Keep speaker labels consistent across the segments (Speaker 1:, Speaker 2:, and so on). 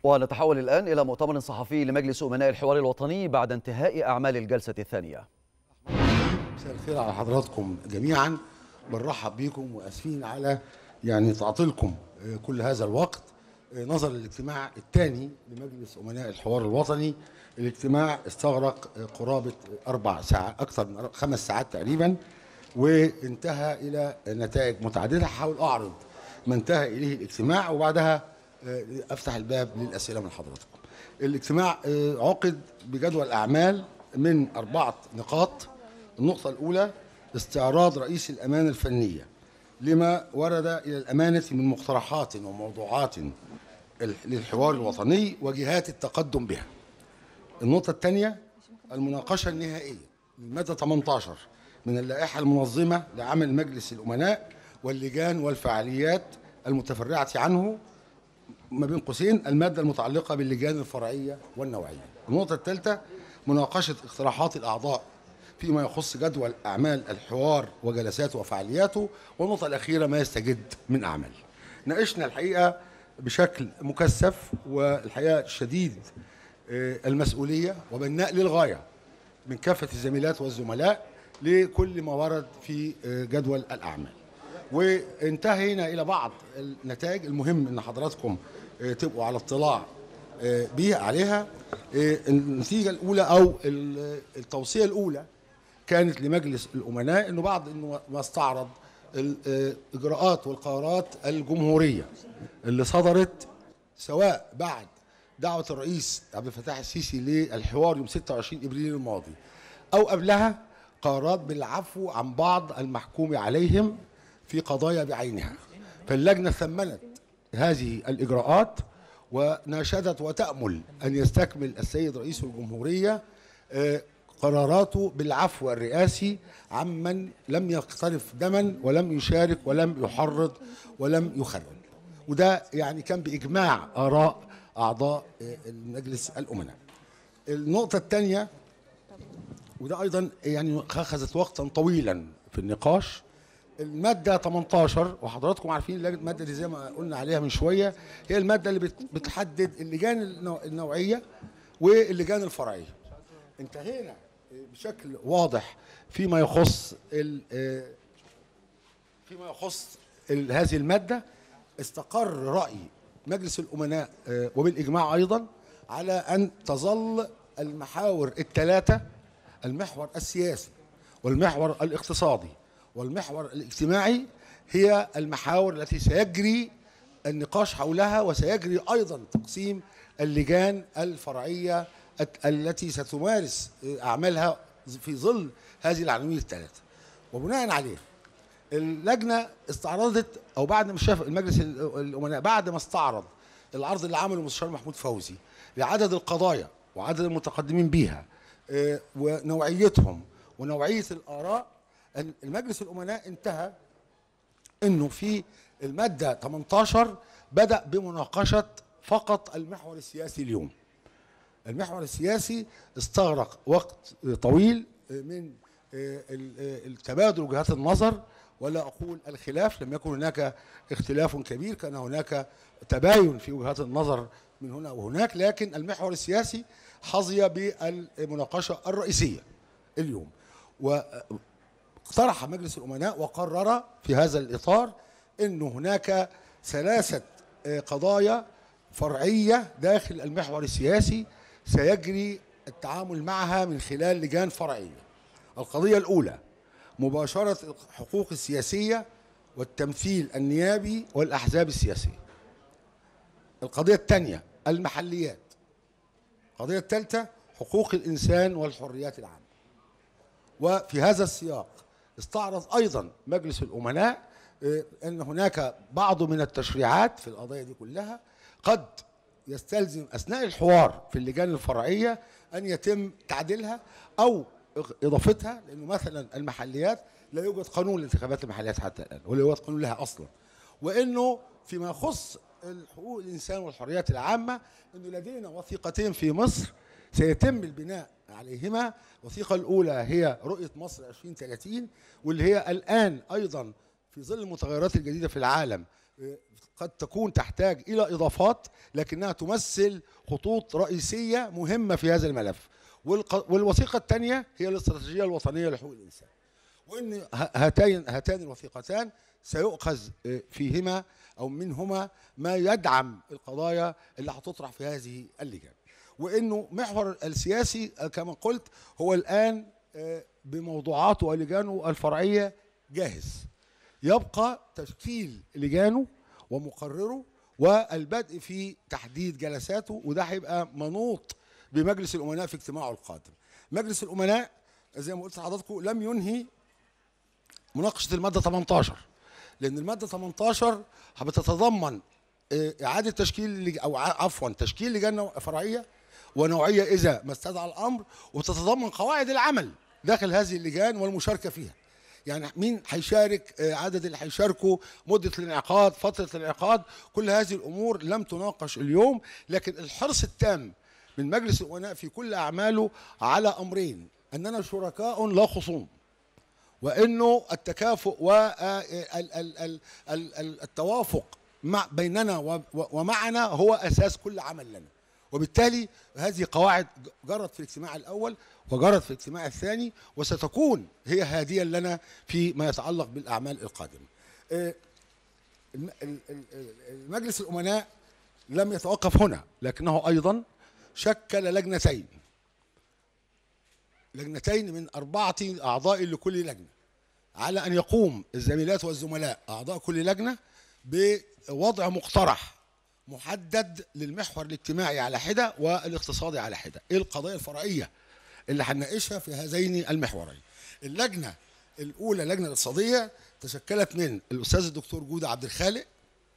Speaker 1: ونتحول الآن إلى مؤتمر صحفي لمجلس أمناء الحوار الوطني بعد انتهاء أعمال الجلسة الثانية
Speaker 2: مساء الخير على حضراتكم جميعا بنرحب بيكم واسفين على يعني تعطيلكم آه، كل هذا الوقت آه، نظرا للاجتماع الثاني لمجلس امناء الحوار الوطني الاجتماع استغرق آه، قرابه اربع ساعات اكثر من أر- خمس ساعات تقريبا وانتهى الى نتائج متعدده هحاول اعرض ما انتهى اليه الاجتماع وبعدها آه، افتح الباب للاسئله من حضراتكم. الاجتماع آه، عقد بجدول اعمال من اربعه نقاط النقطة الأولى استعراض رئيس الأمانة الفنية لما ورد إلى الأمانة من مقترحات وموضوعات ال- للحوار الوطني وجهات التقدم بها النقطة الثانية المناقشة النهائية للمادة 18 من اللائحة المنظمة لعمل مجلس الأمناء واللجان والفعاليات المتفرعة عنه ما بين قوسين المادة المتعلقة باللجان الفرعية والنوعية النقطة الثالثة مناقشة اقتراحات الأعضاء فيما يخص جدول أعمال الحوار وجلساته وفعالياته والنقطة الأخيرة ما يستجد من أعمال ناقشنا الحقيقة بشكل مكثف والحقيقة شديد آه، المسؤولية وبناء للغاية من كافة الزميلات والزملاء لكل ما ورد في آه، جدول الأعمال وانتهينا إلى بعض النتائج المهم أن حضراتكم آه، تبقوا على اطلاع آه، بيها عليها آه، النتيجة الأولى أو ال- التوصية الأولى كانت لمجلس الأمناء أنه بعد أنه ما استعرض الإجراءات والقرارات الجمهورية اللي صدرت سواء بعد دعوة الرئيس عبد الفتاح السيسي للحوار يوم 26 ابريل الماضي او قبلها قرارات بالعفو عن بعض المحكوم عليهم في قضايا بعينها فاللجنه ثمنت هذه الاجراءات وناشدت وتامل ان يستكمل السيد رئيس الجمهوريه آه، قراراته بالعفو الرئاسي عمن لم يقترف دما ولم يشارك ولم يحرض ولم يخرب وده يعني كان باجماع اراء اعضاء آه، المجلس الامناء النقطه الثانيه وده ايضا يعني اخذت وقتا طويلا في النقاش الماده 18 وحضراتكم عارفين اللجنة- الماده دي زي ما قلنا عليها من شويه هي الماده اللي بت- بتحدد اللجان النوع- النوعيه واللجان الفرعيه انتهينا بشكل واضح فيما يخص ال- آه، فيما يخص ال- هذه المادة استقر رأي مجلس الأمناء آه، وبالإجماع أيضا على أن تظل المحاور الثلاثة المحور السياسي والمحور الاقتصادي والمحور الاجتماعي هي المحاور التي سيجري النقاش حولها وسيجري أيضا تقسيم اللجان الفرعية الت- التي ستمارس آه، أعمالها في ظل هذه العناوين الثلاثة وبناء عليه اللجنه استعرضت او بعد ما شاف المجلس ال- الامناء بعد ما استعرض العرض اللي عمله المستشار محمود فوزي لعدد القضايا وعدد المتقدمين بيها آه، ونوعيتهم ونوعيه الاراء أن المجلس الامناء انتهى انه في الماده 18 بدا بمناقشه فقط المحور السياسي اليوم المحور السياسي استغرق وقت طويل من التبادل وجهات النظر ولا اقول الخلاف لم يكن هناك اختلاف كبير كان هناك تباين في وجهات النظر من هنا وهناك لكن المحور السياسي حظي بالمناقشه الرئيسيه اليوم واقترح مجلس الامناء وقرر في هذا الاطار ان هناك ثلاثه آه، قضايا فرعيه داخل المحور السياسي سيجري التعامل معها من خلال لجان فرعيه. القضيه الاولى مباشره الحقوق السياسيه والتمثيل النيابي والاحزاب السياسيه. القضيه الثانيه المحليات. القضيه الثالثه حقوق الانسان والحريات العامه. وفي هذا السياق استعرض ايضا مجلس الامناء آه، ان هناك بعض من التشريعات في القضايا دي كلها قد يستلزم اثناء الحوار في اللجان الفرعيه ان يتم تعديلها او إغ- اضافتها لانه مثلا المحليات لا يوجد قانون لانتخابات المحليات حتى الان ولا يوجد قانون لها اصلا وانه فيما يخص الحقوق الانسان والحريات العامه انه لدينا وثيقتين في مصر سيتم البناء عليهما الوثيقه الاولى هي رؤيه مصر 2030 واللي هي الان ايضا في ظل المتغيرات الجديده في العالم قد تكون تحتاج الى اضافات لكنها تمثل خطوط رئيسيه مهمه في هذا الملف والق- والوثيقه الثانيه هي الاستراتيجيه الوطنيه لحقوق الانسان وان ه- هاتين هاتان الوثيقتان سيؤخذ آه، فيهما او منهما ما يدعم القضايا اللي هتطرح في هذه اللجان وانه محور السياسي آه، كما قلت هو الان آه، بموضوعاته ولجانه الفرعيه جاهز يبقى تشكيل لجانه ومقرره والبدء في تحديد جلساته وده هيبقى منوط بمجلس الامناء في اجتماعه القادم. مجلس الامناء زي ما قلت لحضراتكم لم ينهي مناقشه الماده 18 لان الماده 18 بتتضمن آه، اعاده تشكيل لج- او ع- عفوا تشكيل لجان نوع- فرعيه ونوعيه اذا ما استدعى الامر وتتضمن قواعد العمل داخل هذه اللجان والمشاركه فيها. يعني مين هيشارك آه، عدد اللي هيشاركوا مده الانعقاد فتره الانعقاد كل هذه الامور لم تناقش اليوم لكن الحرص التام من مجلس الامناء في كل اعماله على امرين اننا شركاء لا خصوم وانه التكافؤ والتوافق مع بيننا و- و- ومعنا هو اساس كل عمل لنا وبالتالي هذه قواعد جرت في الاجتماع الاول وجرت في الاجتماع الثاني وستكون هي هادية لنا فيما يتعلق بالاعمال القادمه آه، الم- ال- ال- ال- المجلس الامناء لم يتوقف هنا لكنه ايضا شكل لجنتين لجنتين من أربعة أعضاء لكل لجنة على أن يقوم الزميلات والزملاء أعضاء كل لجنة بوضع مقترح محدد للمحور الاجتماعي على حدة والاقتصادي على حدة إيه القضايا الفرعية اللي هنناقشها في هذين المحورين اللجنة الأولى اللجنة الاقتصادية تشكلت من الأستاذ الدكتور جودة عبد الخالق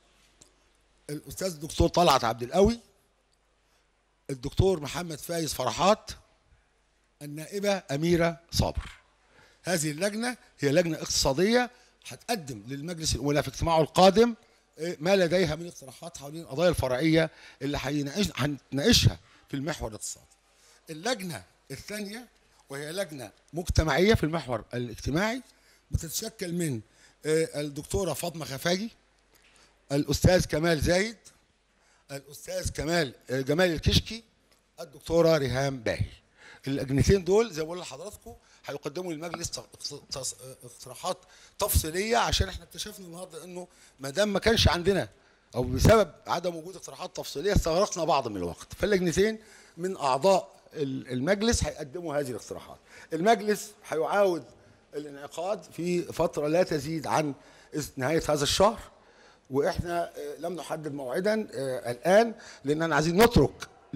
Speaker 2: الأستاذ الدكتور طلعت عبد القوي الدكتور محمد فايز فرحات النائبة أميرة صابر هذه اللجنة هي لجنة اقتصادية هتقدم للمجلس الأولى في اجتماعه القادم إيه، ما لديها من اقتراحات حوالين القضايا الفرعية اللي هيناقش- هنناقشها في المحور الاقتصادي اللجنة الثانية وهي لجنة مجتمعية في المحور الاجتماعي بتتشكل من آه، الدكتورة فاطمة خفاجي الأستاذ كمال زايد الأستاذ كمال آه، جمال الكشكي الدكتورة ريهام باهي اللجنتين دول زي ما بقول لحضراتكم هيقدموا للمجلس ت- تص- اقتراحات تفصيليه عشان احنا اكتشفنا النهارده انه ما دام ما كانش عندنا او بسبب عدم وجود اقتراحات تفصيليه استغرقنا بعض من الوقت فاللجنتين من اعضاء ال- المجلس هيقدموا هذه الاقتراحات المجلس هيعاود الانعقاد في فتره لا تزيد عن نهايه هذا الشهر واحنا آه، لم نحدد موعدا آه، الان لاننا عايزين نترك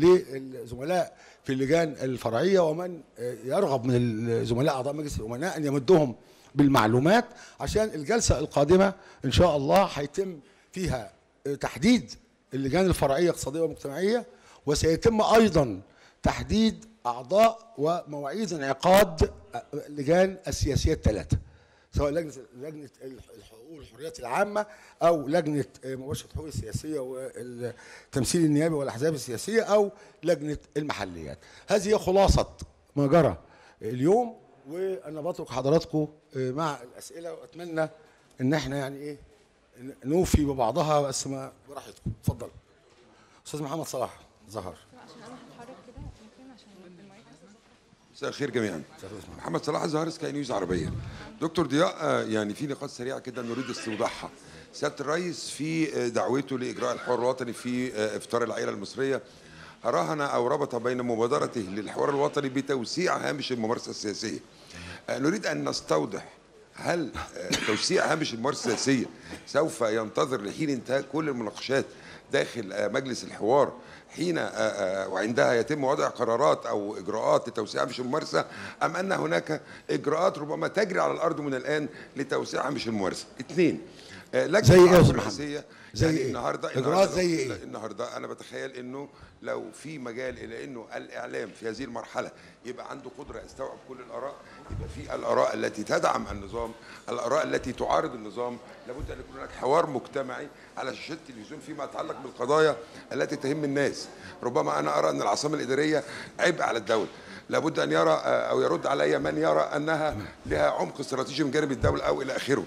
Speaker 2: للزملاء في اللجان الفرعيه ومن آه، يرغب من الزملاء اعضاء مجلس الامناء ان يمدهم بالمعلومات عشان الجلسه القادمه ان شاء الله هيتم فيها آه، تحديد اللجان الفرعيه اقتصاديه ومجتمعيه وسيتم ايضا تحديد اعضاء ومواعيد انعقاد آه، اللجان السياسيه الثلاثه سواء لجنه لجنه الحقوق والحريات العامه او لجنه مباشره الحقوق السياسيه والتمثيل النيابي والاحزاب السياسيه او لجنه المحليات. هذه هي خلاصه ما جرى اليوم وانا بترك حضراتكم مع الاسئله واتمنى ان احنا يعني ايه نوفي ببعضها بس ما براحتكم اتفضل. استاذ محمد صلاح ظهر.
Speaker 3: عشان انا هتحرك كده ممكن عشان المايك
Speaker 4: مساء الخير جميعا محمد صلاح الزهر سكاي نيوز عربيه دكتور ضياء آه، يعني في نقاط سريعه كده نريد استوضاحها سياده الرئيس في آه، دعوته لاجراء الحوار الوطني في آه، افطار العائله المصريه راهن او ربط بين مبادرته للحوار الوطني بتوسيع هامش الممارسه السياسيه آه، نريد ان نستوضح هل آه، توسيع هامش الممارسه السياسيه سوف ينتظر لحين انتهاء كل المناقشات داخل آه، مجلس الحوار حين آه، آه، وعندها يتم وضع قرارات او اجراءات لتوسيع هامش الممارسه ام ان هناك اجراءات ربما تجري على الارض من الان لتوسيع هامش الممارسه. اثنين آه، لجنه
Speaker 2: زي إيه يا
Speaker 4: الحوار
Speaker 2: أستاذ محمد؟
Speaker 4: الرئاسية
Speaker 2: زي
Speaker 4: يعني
Speaker 2: إيه؟
Speaker 4: النهارده
Speaker 2: إجراءات
Speaker 4: النهاردة-
Speaker 2: زي إيه؟
Speaker 4: لا، النهارده انا بتخيل انه لو في مجال الى انه الاعلام في هذه المرحله يبقى عنده قدره يستوعب كل الاراء يبقى في الاراء التي تدعم النظام الاراء التي تعارض النظام لابد ان يكون هناك حوار مجتمعي على شاشه التلفزيون فيما يتعلق بالقضايا التي تهم الناس ربما انا ارى ان العاصمه الاداريه عبء على الدوله لابد ان يرى او يرد علي من يرى انها لها عمق استراتيجي من جانب الدوله او الى اخره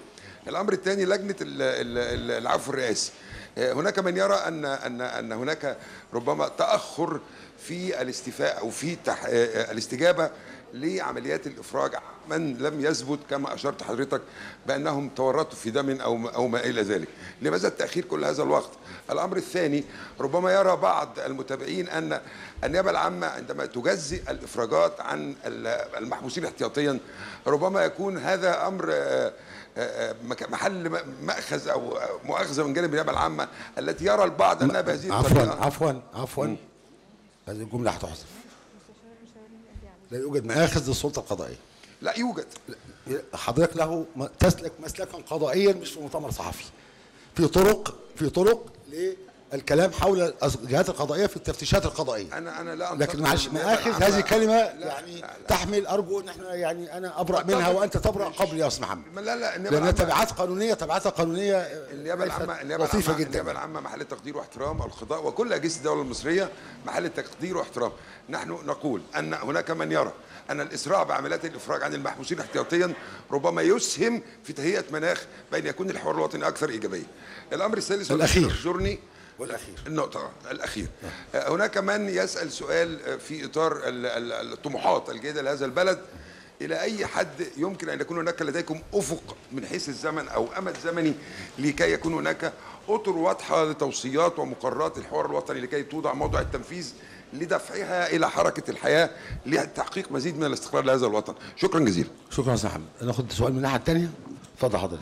Speaker 4: الامر الثاني لجنه ال- ال- ال- العفو الرئاسي آه، هناك من يرى ان ان ان هناك ربما تاخر في الاستيفاء او في تح... آه، الاستجابه لعمليات الافراج من لم يثبت كما اشرت حضرتك بانهم تورطوا في دم او او ما الى ذلك لماذا التاخير كل هذا الوقت الامر الثاني ربما يرى بعض المتابعين ان النيابه العامه عندما تجزئ الافراجات عن ال- المحبوسين احتياطيا ربما يكون هذا امر آه، آه، مك- محل م- ماخذ او مؤاخذه من جانب النيابه العامه التي يرى البعض انها بهذه
Speaker 2: عفوا
Speaker 4: الطريقه
Speaker 2: عفوا عفوا هذه الجمله هتحذف لا يوجد مآخذ للسلطه القضائيه
Speaker 4: لا يوجد
Speaker 2: حضرتك له م- تسلك مسلكا قضائيا مش في مؤتمر صحفي في طرق في طرق للكلام حول الجهات القضائيه في التفتيشات القضائيه
Speaker 4: انا انا لا
Speaker 2: لكن
Speaker 4: أنتقد
Speaker 2: معلش
Speaker 4: النيابة
Speaker 2: مآخذ
Speaker 4: العامة.
Speaker 2: هذه كلمه
Speaker 4: لا،
Speaker 2: يعني
Speaker 4: لا، لا.
Speaker 2: تحمل ارجو ان احنا يعني انا ابرا
Speaker 4: أتفق.
Speaker 2: منها وانت تبرا قبل يا استاذ محمد
Speaker 4: لا لا النيابه
Speaker 2: لانها
Speaker 4: العامة-
Speaker 2: تبعات قانونيه تبعاتها قانونيه
Speaker 4: النيابه
Speaker 2: ليست
Speaker 4: العامه النيابه
Speaker 2: لطيفه
Speaker 4: العامه
Speaker 2: جدا
Speaker 4: النيابه العامه محل تقدير واحترام القضاء وكل اجهزه الدوله المصريه محل تقدير واحترام نحن نقول ان هناك من يرى ان الاسراع بعمليات الافراج عن المحبوسين احتياطيا ربما يسهم في تهيئه مناخ بين يكون الحوار الوطني اكثر ايجابيه الامر الثالث
Speaker 2: الأخير.
Speaker 4: يحضرني
Speaker 2: والاخير
Speaker 4: النقطة الأخير آه، هناك من يسأل سؤال آه، في إطار ال- ال- الطموحات الجيدة لهذا البلد إلى أي حد يمكن أن يكون هناك لديكم أفق من حيث الزمن أو أمد زمني لكي يكون هناك أطر واضحة لتوصيات ومقررات الحوار الوطني لكي توضع موضع التنفيذ لدفعها إلى حركة الحياة لتحقيق مزيد من الاستقرار لهذا الوطن شكرا جزيلا
Speaker 2: شكرا يا استاذ محمد ناخد سؤال من الناحيه الثانيه اتفضل حضرتك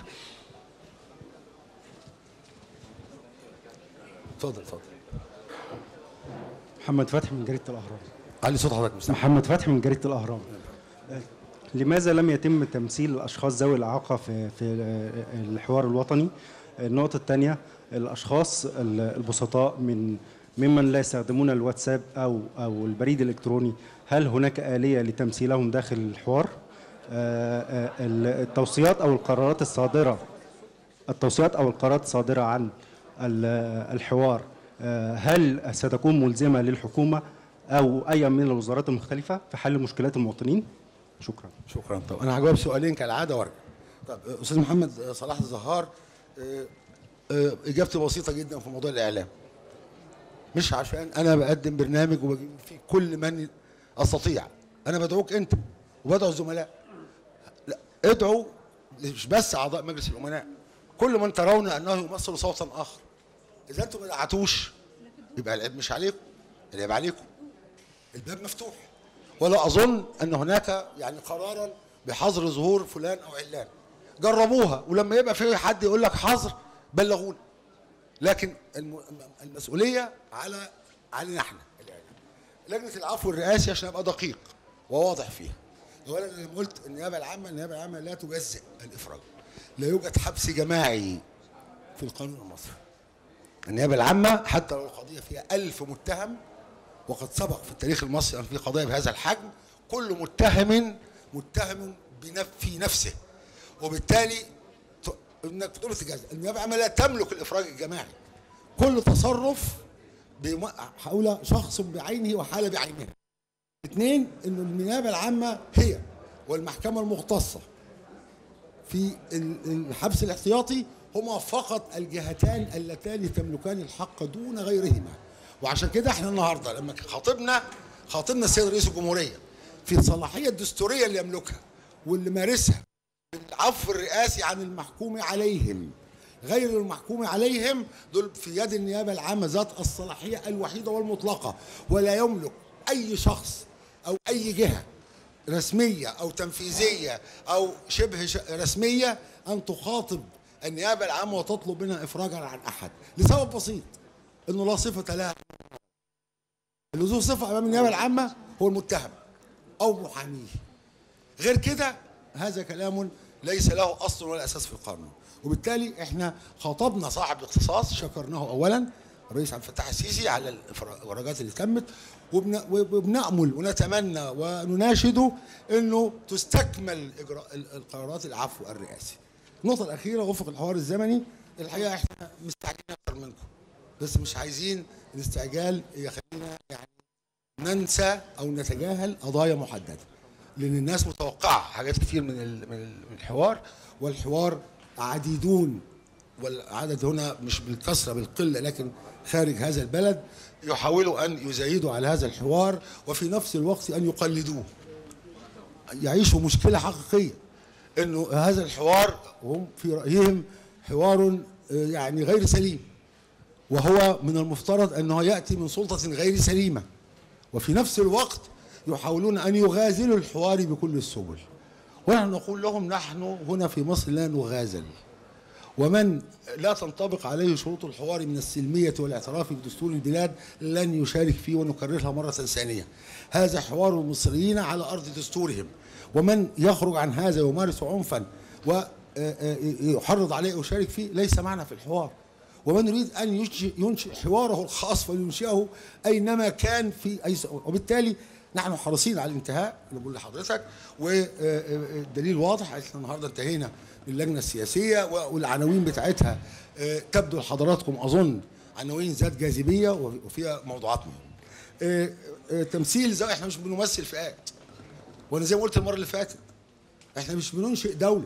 Speaker 2: اتفضل اتفضل
Speaker 5: محمد فتحي من جريدة الأهرام
Speaker 2: علي صوت حضرتك مستمع
Speaker 5: محمد فتحي من جريدة الأهرام لماذا لم يتم تمثيل الأشخاص ذوي الإعاقة في في الحوار الوطني النقطة الثانية الأشخاص البسطاء من ممن لا يستخدمون الواتساب أو أو البريد الإلكتروني هل هناك آلية لتمثيلهم داخل الحوار آه، آه، التوصيات أو القرارات الصادرة التوصيات او القرارات الصادره عن ال- الحوار آه، هل ستكون ملزمه للحكومه او اي من الوزارات المختلفه في حل مشكلات المواطنين؟ شكرا.
Speaker 2: شكرا طب انا هجاوب سؤالين كالعاده وارجع طب استاذ محمد صلاح الزهار آه، آه، اجابتي بسيطه جدا في موضوع الاعلام مش عشان انا بقدم برنامج وبجيب فيه كل من استطيع انا بدعوك انت وبدعو الزملاء لا ادعوا مش بس اعضاء مجلس الامناء كل من ترون انه يمثل صوتا اخر اذا انتم ما دعتوش يبقى العيب مش عليكم العيب عليكم الباب مفتوح ولا اظن ان هناك يعني قرارا بحظر ظهور فلان او علان جربوها ولما يبقى في حد يقول لك حظر بلغونا لكن الم- المسؤوليه على علينا احنا الاعلام لجنه العفو الرئاسي عشان ابقى دقيق وواضح فيها اولا انا لما قلت النيابه العامه النيابه العامه لا تجزئ الافراج لا يوجد حبس جماعي في القانون المصري النيابه العامه حتى لو القضيه فيها ألف متهم وقد سبق في التاريخ المصري ان في قضايا بهذا الحجم كل متهم متهم بنف في نفسه وبالتالي ت- انك تقول تجازى النيابه العامه لا تملك الافراج الجماعي كل تصرف بم- حول شخص بعينه وحاله بعينها اثنين ان النيابه العامه هي والمحكمه المختصه في ال- الحبس الاحتياطي هما فقط الجهتان اللتان تملكان الحق دون غيرهما وعشان كده احنا النهارده لما خاطبنا خاطبنا السيد رئيس الجمهوريه في الصلاحيه الدستوريه اللي يملكها واللي مارسها العفو الرئاسي عن المحكوم عليهم غير المحكوم عليهم دول في يد النيابه العامه ذات الصلاحيه الوحيده والمطلقه ولا يملك اي شخص او اي جهه رسميه او تنفيذيه او شبه ش- رسميه ان تخاطب النيابه العامه وتطلب منها افراجا عن احد لسبب بسيط انه لا صفه لها اللي ذو صفه امام النيابه العامه هو المتهم او محاميه غير كده هذا كلام ليس له اصل ولا اساس في القانون وبالتالي احنا خاطبنا صاحب الاختصاص شكرناه اولا الرئيس عبد الفتاح السيسي على الافراجات اللي تمت وبن- وبنامل ونتمنى ونناشده انه تستكمل اجراء ال- القرارات العفو الرئاسي. النقطه الاخيره وفق الحوار الزمني الحقيقه احنا مستعجلين اكتر منكم بس مش عايزين الاستعجال يخلينا يعني ننسى او نتجاهل قضايا محدده لان الناس متوقعه حاجات كتير من ال- من ال- من الحوار والحوار عديدون والعدد هنا مش بالكثرة بالقلة لكن خارج هذا البلد يحاولوا أن يزايدوا على هذا الحوار وفي نفس الوقت أن يقلدوه يعيشوا مشكلة حقيقية أنه هذا الحوار هم في رأيهم حوار آه، يعني غير سليم وهو من المفترض أنه يأتي من سلطة غير سليمة وفي نفس الوقت يحاولون أن يغازلوا الحوار بكل السبل ونحن نقول لهم نحن هنا في مصر لا نغازل ومن لا تنطبق عليه شروط الحوار من السلمية والاعتراف بدستور البلاد لن يشارك فيه ونكررها مرة ثانية هذا حوار المصريين على أرض دستورهم ومن يخرج عن هذا ويمارس عنفا ويحرض عليه يشارك فيه ليس معنا في الحوار ومن يريد ان ينشئ, ينشئ حواره الخاص فلينشئه اينما كان في اي س- وبالتالي نحن حريصين على الانتهاء اللي بقول لحضرتك والدليل واضح احنا النهارده انتهينا من اللجنه السياسيه والعناوين بتاعتها آه، تبدو لحضراتكم اظن عناوين ذات جاذبيه وفيها موضوعات مهمه. آه، آه، تمثيل زي احنا مش بنمثل فئات وانا زي ما قلت المره اللي فاتت احنا مش بننشئ دوله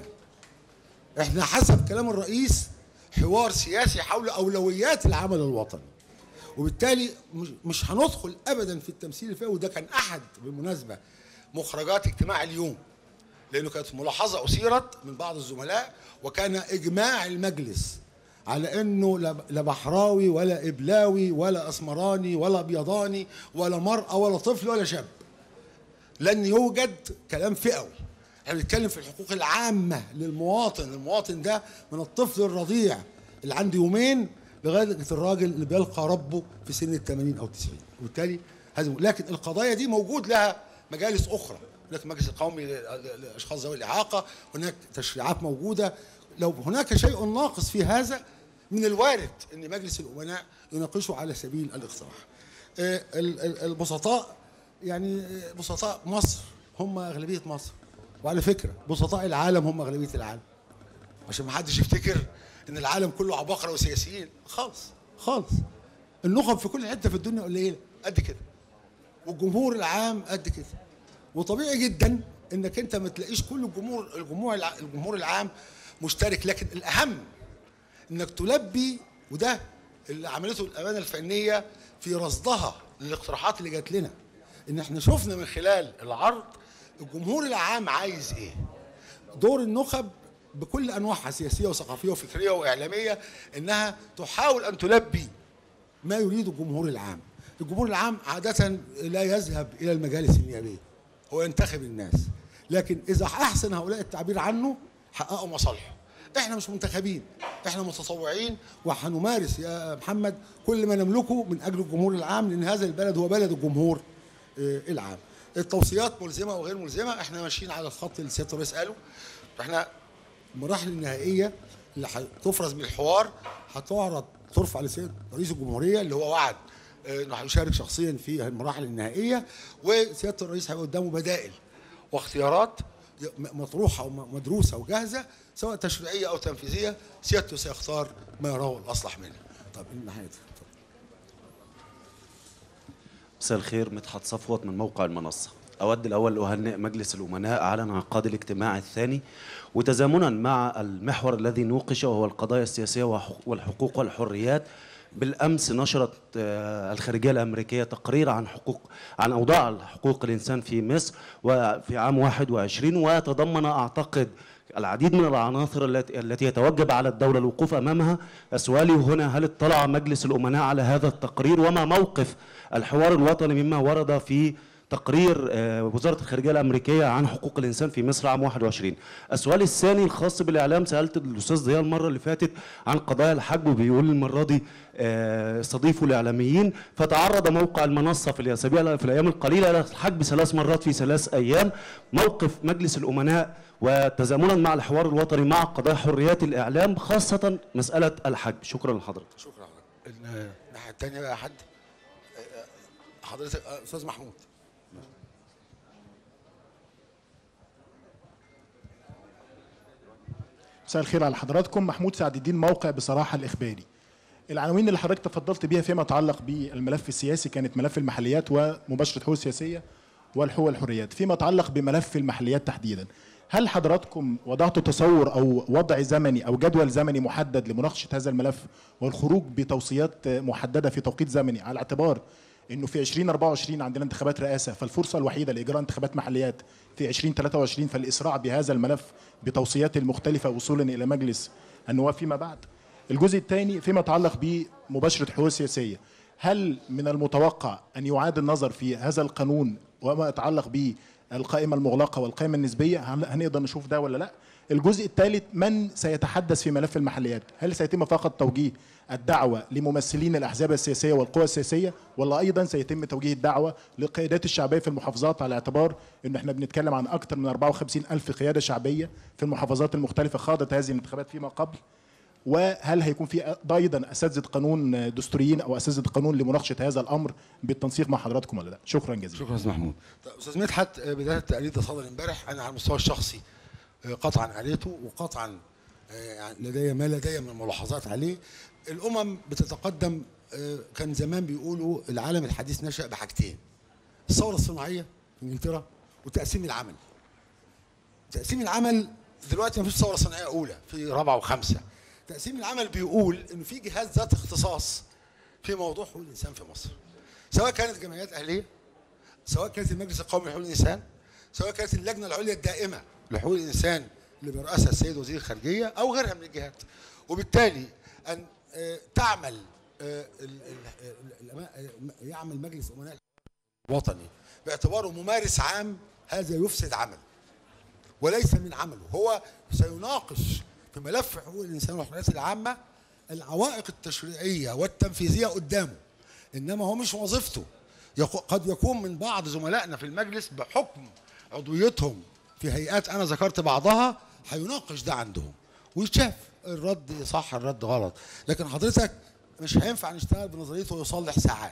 Speaker 2: احنا حسب كلام الرئيس حوار سياسي حول اولويات العمل الوطني وبالتالي مش- مش هندخل ابدا في التمثيل الفئوي وده كان احد بالمناسبه مخرجات اجتماع اليوم لانه كانت ملاحظه اثيرت من بعض الزملاء وكان اجماع المجلس على انه لا لا بحراوي ولا ابلاوي ولا اسمراني ولا ابيضاني ولا مراه ولا طفل ولا شاب لن يوجد كلام فئوي احنا بنتكلم في الحقوق العامة للمواطن المواطن ده من الطفل الرضيع اللي عنده يومين لغاية الراجل اللي بيلقى ربه في سن ال 80 أو 90 وبالتالي هذا لكن القضايا دي موجود لها مجالس أخرى هناك المجلس القومي للأشخاص ذوي الإعاقة هناك تشريعات موجودة لو هناك شيء ناقص في هذا من الوارد أن مجلس الأمناء يناقشه على سبيل الاقتراح آه، ال- ال- البسطاء يعني بسطاء مصر هم اغلبيه مصر وعلى فكره بسطاء العالم هم اغلبيه العالم عشان ما حدش يفتكر ان العالم كله عباقره وسياسيين خالص خالص النخب في كل حته في الدنيا قليله قد كده والجمهور العام قد كده وطبيعي جدا انك انت ما تلاقيش كل الجمهور الجمهور الع- الجمهور العام مشترك لكن الاهم انك تلبي وده اللي عملته الامانه الفنيه في رصدها للاقتراحات اللي جات لنا ان احنا شفنا من خلال العرض الجمهور العام عايز ايه دور النخب بكل انواعها سياسيه وثقافيه وفكريه واعلاميه انها تحاول ان تلبي ما يريد الجمهور العام الجمهور العام عادة لا يذهب إلى المجالس النيابية هو ينتخب الناس لكن إذا أحسن هؤلاء التعبير عنه حققوا مصالحه احنا مش منتخبين احنا متطوعين وهنمارس يا محمد كل ما نملكه من اجل الجمهور العام لان هذا البلد هو بلد الجمهور آه، العام التوصيات ملزمه وغير ملزمه احنا ماشيين على الخط اللي سياده الرئيس قاله احنا المراحل النهائيه اللي هتفرز من الحوار هتعرض ترفع لسيد رئيس الجمهوريه اللي هو وعد آه، انه هيشارك شخصيا في المراحل النهائيه وسياده الرئيس هيبقى قدامه بدائل واختيارات م- مطروحه ومدروسه وجاهزه سواء تشريعيه او تنفيذيه سيادته سيختار ما يراه الاصلح منها. طب النهايه اتفضل.
Speaker 6: مساء الخير مدحت صفوت من موقع المنصة أود الأول أهنئ مجلس الأمناء على انعقاد الاجتماع الثاني وتزامنا مع المحور الذي نوقش وهو القضايا السياسية وحق- والحقوق والحريات بالأمس نشرت آه، الخارجية الأمريكية تقرير عن حقوق عن أوضاع حقوق الإنسان في مصر وفي عام 21 وتضمن أعتقد العديد من العناصر التي التي يتوجب على الدولة الوقوف أمامها سؤالي هنا هل اطلع مجلس الأمناء على هذا التقرير وما موقف الحوار الوطني مما ورد في تقرير آه، وزارة الخارجية الأمريكية عن حقوق الإنسان في مصر عام 21 السؤال الثاني الخاص بالإعلام سألت الأستاذ ضياء المرة اللي فاتت عن قضايا الحج وبيقول المرة دي آه، استضيفوا الإعلاميين فتعرض موقع المنصة في الأسابيع في الأيام القليلة إلى الحج ثلاث مرات في ثلاث أيام موقف مجلس الأمناء وتزامنا مع الحوار الوطني مع قضايا حريات الإعلام خاصة مسألة الحج شكرا لحضرتك
Speaker 2: شكرا حضرتك. الناحيه الثانيه بقى حد آه، آه، حضرتك آه، استاذ محمود
Speaker 7: مساء الخير على حضراتكم محمود سعد الدين موقع بصراحة الإخباري العناوين اللي حضرتك تفضلت بيها فيما يتعلق بالملف السياسي كانت ملف المحليات ومباشرة حقوق السياسية والحقوق والحريات فيما يتعلق بملف المحليات تحديدا هل حضراتكم وضعتوا تصور او وضع زمني او جدول زمني محدد لمناقشه هذا الملف والخروج بتوصيات محدده في توقيت زمني على اعتبار انه في 2024 عندنا انتخابات رئاسه فالفرصه الوحيده لاجراء انتخابات محليات في 2023 فالاسراع بهذا الملف بتوصيات المختلفه وصولا الى مجلس النواب فيما بعد. الجزء الثاني فيما يتعلق بمباشره حقوق سياسيه. هل من المتوقع ان يعاد النظر في هذا القانون وما يتعلق بالقائمه المغلقه والقائمه النسبيه هل هنقدر نشوف ده ولا لا؟ الجزء الثالث من سيتحدث في ملف المحليات؟ هل سيتم فقط توجيه الدعوه لممثلين الاحزاب السياسيه والقوى السياسيه ولا ايضا سيتم توجيه الدعوه للقيادات الشعبيه في المحافظات على اعتبار ان احنا بنتكلم عن اكثر من 54 الف قياده شعبيه في المحافظات المختلفه خاضت هذه الانتخابات فيما قبل وهل هيكون في ايضا اساتذه قانون دستوريين او اساتذه قانون لمناقشه هذا الامر بالتنسيق مع حضراتكم ولا لا؟ شكرا جزيلا.
Speaker 2: شكرا استاذ محمود طيب استاذ مدحت آه، بدايه التقرير ده صدر امبارح انا على المستوى الشخصي آه، قطعا قريته وقطعا آه، يعني لدي ما لدي من ملاحظات عليه الامم بتتقدم آه، كان زمان بيقولوا العالم الحديث نشا بحاجتين الثوره الصناعيه في انجلترا وتقسيم العمل تقسيم العمل دلوقتي ما فيش ثوره صناعيه اولى في رابعه وخمسه تقسيم العمل بيقول انه في جهات ذات اختصاص في موضوع حقوق الانسان في مصر سواء كانت جمعيات اهليه سواء كانت المجلس القومي لحقوق الانسان سواء كانت اللجنه العليا الدائمه لحقوق الانسان اللي برئاسها السيد وزير الخارجيه او غيرها من الجهات وبالتالي ان آه، تعمل آه، ال- ال- ال- الأما- آه، يعمل مجلس امناء الوطني باعتباره ممارس عام هذا يفسد عمله وليس من عمله هو سيناقش في ملف حقوق الانسان والحريات العامه العوائق التشريعيه والتنفيذيه قدامه انما هو مش وظيفته يقو- قد يكون من بعض زملائنا في المجلس بحكم عضويتهم في هيئات انا ذكرت بعضها هيناقش ده عندهم ويتشاف الرد صح الرد غلط لكن حضرتك مش هينفع نشتغل بنظريته يصلح ساعات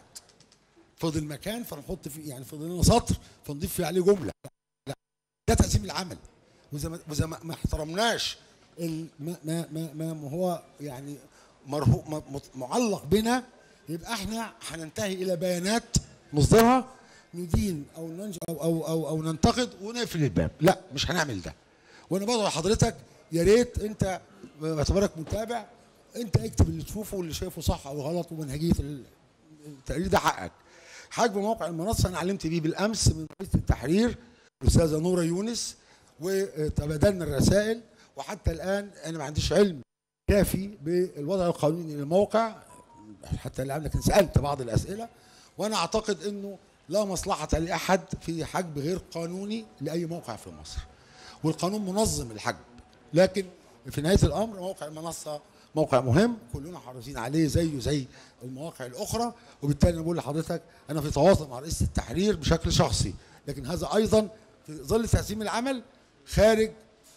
Speaker 2: فضل مكان فنحط فيه يعني فضل لنا سطر فنضيف فيه عليه جمله لا ده تقسيم العمل واذا ما واذا ما ما احترمناش ال- ما ما ما, ما هو يعني مرهو م- مت- معلق بنا يبقى احنا هننتهي الى بيانات نصدرها ندين او ننج او او او, أو ننتقد ونقفل الباب لا مش هنعمل ده وانا بدعو حضرتك يا ريت انت باعتبارك متابع انت اكتب اللي تشوفه واللي شايفه صح او غلط ومنهجيه ال- التقرير ده حقك حجم موقع المنصه انا علمت بيه بالامس من رئيس التحرير الاستاذه نوره يونس وتبادلنا الرسائل وحتى الان انا ما عنديش علم كافي بالوضع القانوني للموقع حتى الان لكن سالت بعض الاسئله وانا اعتقد انه لا مصلحه لاحد في حجب غير قانوني لاي موقع في مصر والقانون منظم الحجب لكن في نهايه الامر موقع المنصه موقع مهم كلنا حريصين عليه زيه زي المواقع الاخرى وبالتالي انا بقول لحضرتك انا في تواصل مع رئيس التحرير بشكل شخصي لكن هذا ايضا في ظل تقسيم العمل خارج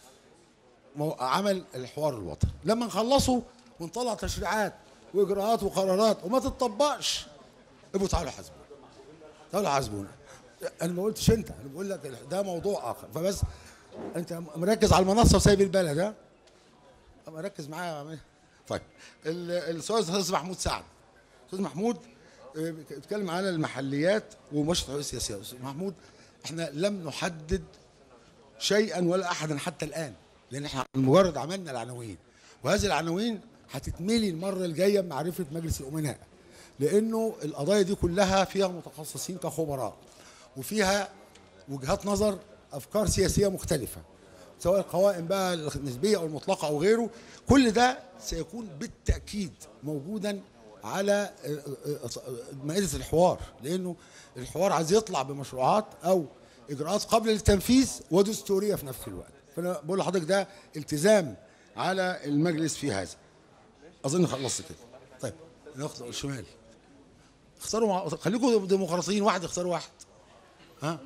Speaker 2: مو- عمل الحوار الوطني لما نخلصه ونطلع تشريعات واجراءات وقرارات وما تطبقش ابقوا تعالوا حاسبونا تعالوا حاسبونا انا ما قلتش انت انا بقول لك ده موضوع اخر فبس انت مركز على المنصه وسايب البلد ها مركز معايا يا عم. طيب ال- السؤال الاستاذ محمود سعد استاذ محمود آه، بيتكلم على المحليات ومشروع الحقوق السياسيه استاذ محمود احنا لم نحدد شيئا ولا احدا حتى الان لان احنا مجرد عملنا العناوين وهذه العناوين هتتملي المره الجايه بمعرفه مجلس الامناء لانه القضايا دي كلها فيها متخصصين كخبراء وفيها وجهات نظر افكار سياسيه مختلفه سواء القوائم بقى النسبيه او المطلقه او غيره كل ده سيكون بالتاكيد موجودا على مائده الحوار لانه الحوار عايز يطلع بمشروعات او اجراءات قبل التنفيذ ودستوريه في نفس الوقت فانا بقول لحضرتك ده التزام على المجلس في هذا اظن خلصت كده طيب ناخد الشمال اختاروا مع... خليكم ديمقراطيين واحد اختار واحد ها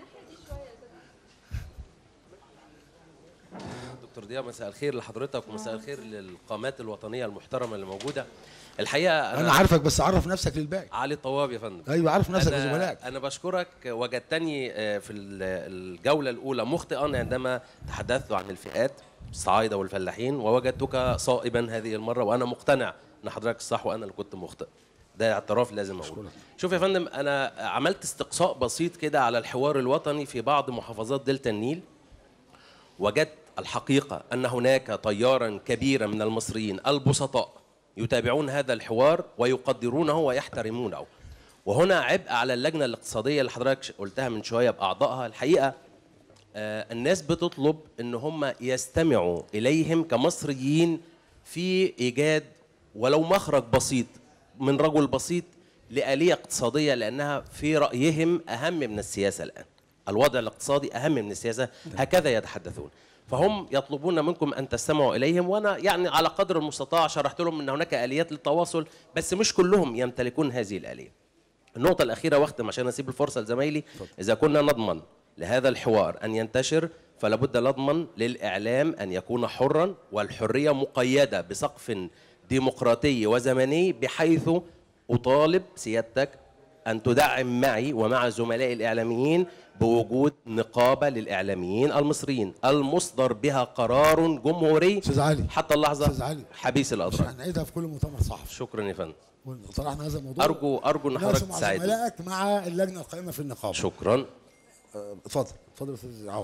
Speaker 8: دكتور ضياء مساء الخير لحضرتك ومساء الخير للقامات الوطنيه المحترمه اللي موجوده الحقيقه
Speaker 2: انا عارفك بس عرف نفسك للباقي
Speaker 8: علي الطواب يا فندم
Speaker 2: ايوه عارف نفسك
Speaker 8: أنا-
Speaker 2: وزملائك
Speaker 8: انا بشكرك وجدتني آه، في ال- الجوله الاولى مخطئا عندما تحدثت عن الفئات الصعايده والفلاحين ووجدتك صائبا هذه المره وانا مقتنع ان حضرتك الصح وانا اللي كنت مخطئ ده اعتراف لازم اقوله شوف يا فندم انا عملت استقصاء بسيط كده على الحوار الوطني في بعض محافظات دلتا النيل وجدت الحقيقة أن هناك تيارا كبيرا من المصريين البسطاء يتابعون هذا الحوار ويقدرونه ويحترمونه وهنا عبء على اللجنة الاقتصادية اللي حضرتك قلتها من شوية بأعضائها الحقيقة آه، الناس بتطلب ان هم يستمعوا اليهم كمصريين في ايجاد ولو مخرج بسيط من رجل بسيط لآلية اقتصادية لأنها في رأيهم أهم من السياسة الآن الوضع الاقتصادي أهم من السياسة هكذا يتحدثون فهم يطلبون منكم أن تستمعوا إليهم وأنا يعني على قدر المستطاع شرحت لهم أن هناك آليات للتواصل بس مش كلهم يمتلكون هذه الآلية النقطة الأخيرة واختم عشان أسيب الفرصة لزمايلي إذا كنا نضمن لهذا الحوار أن ينتشر فلا بد نضمن للإعلام أن يكون حرا والحرية مقيدة بسقف ديمقراطي وزمني بحيث أطالب سيادتك أن تدعم معي ومع زملائي الإعلاميين بوجود نقابة للإعلاميين المصريين المصدر بها قرار جمهوري
Speaker 2: استاذ علي
Speaker 8: حتى اللحظة
Speaker 2: استاذ علي
Speaker 8: حبيس
Speaker 2: مش
Speaker 8: الأضرار
Speaker 2: هنعيدها في كل مؤتمر صحفي
Speaker 8: شكرا يا فندم
Speaker 2: وطرحنا هذا الموضوع
Speaker 8: أرجو أرجو أن حضرتك
Speaker 2: ناقشه مع
Speaker 8: تساعدني
Speaker 2: زملائك مع اللجنه القائمه في النقابه
Speaker 8: شكرا
Speaker 2: آه، اتفضل اتفضل يا استاذ عوض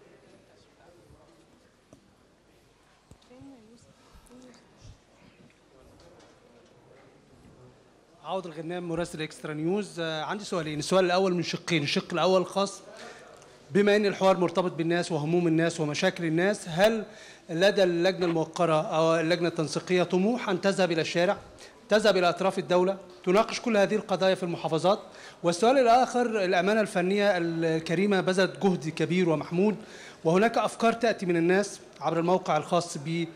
Speaker 9: عوض الغنام مراسل اكسترا نيوز آه، عندي سؤالين السؤال الاول من شقين الشق الاول خاص بما ان الحوار مرتبط بالناس وهموم الناس ومشاكل الناس هل لدى اللجنه الموقره او اللجنه التنسيقيه طموح ان تذهب الى الشارع تذهب الى اطراف الدوله تناقش كل هذه القضايا في المحافظات والسؤال الاخر الامانه الفنيه الكريمه بذلت جهد كبير ومحمود وهناك افكار تاتي من الناس عبر الموقع الخاص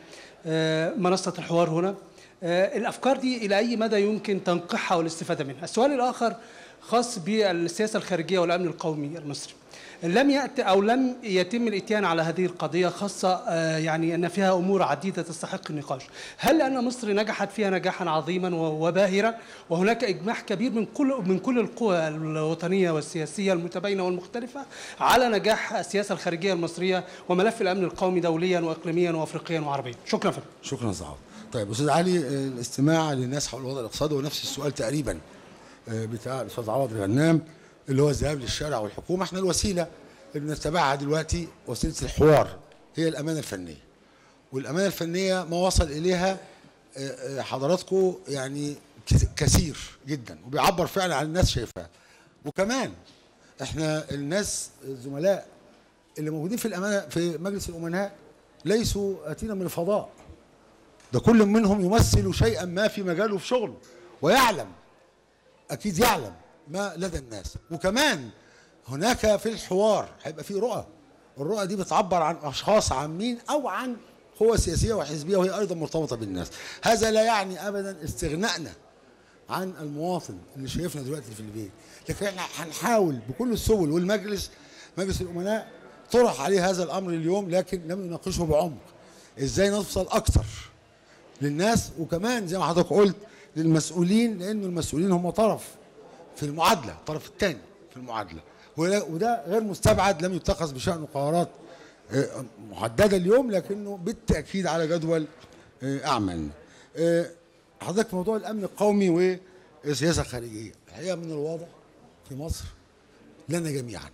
Speaker 9: بمنصه الحوار هنا آه، الافكار دي الى اي مدى يمكن تنقيحها والاستفاده منها السؤال الاخر خاص بالسياسه الخارجيه والامن القومي المصري لم ياتي او لم يتم الاتيان على هذه القضيه خاصه آه، يعني ان فيها امور عديده تستحق النقاش هل ان مصر نجحت فيها نجاحا عظيما و- وباهرا وهناك اجماع كبير من كل من كل القوى الوطنيه والسياسيه المتباينه والمختلفه على نجاح السياسه الخارجيه المصريه وملف الامن القومي دوليا واقليميا وافريقيا وعربيا شكرا فندم
Speaker 2: شكرا يا استاذ عوض طيب استاذ علي آه، الاستماع للناس حول الوضع الاقتصادي ونفس السؤال تقريبا آه، بتاع الاستاذ عوض الغنام اللي هو الذهاب للشارع والحكومه احنا الوسيله اللي بنتبعها دلوقتي وسيله الحوار هي الامانه الفنيه والامانه الفنيه ما وصل اليها آه، آه، حضراتكم يعني كت- كثير جدا وبيعبر فعلا عن الناس شايفاه وكمان احنا الناس الزملاء اللي موجودين في الامانه في مجلس الامناء ليسوا اتينا من الفضاء ده كل منهم يمثل شيئا ما في مجاله في شغله ويعلم اكيد يعلم ما لدى الناس وكمان هناك في الحوار هيبقى في رؤى الرؤى دي بتعبر عن اشخاص عامين او عن قوى سياسيه وحزبيه وهي ايضا مرتبطه بالناس هذا لا يعني ابدا استغنائنا عن المواطن اللي شايفنا دلوقتي في البيت لكن احنا هنحاول بكل السبل والمجلس مجلس الامناء طرح عليه هذا الامر اليوم لكن لم نناقشه بعمق ازاي نوصل اكثر للناس وكمان زي ما حضرتك قلت للمسؤولين لان المسؤولين هم طرف في المعادله الطرف الثاني في المعادله ولا- وده غير مستبعد لم يتخذ بشانه قرارات آه، محدده اليوم لكنه بالتاكيد على جدول آه، اعمال آه، حضرتك في موضوع الامن القومي والسياسه الخارجيه الحقيقه من الواضح في مصر لنا جميعا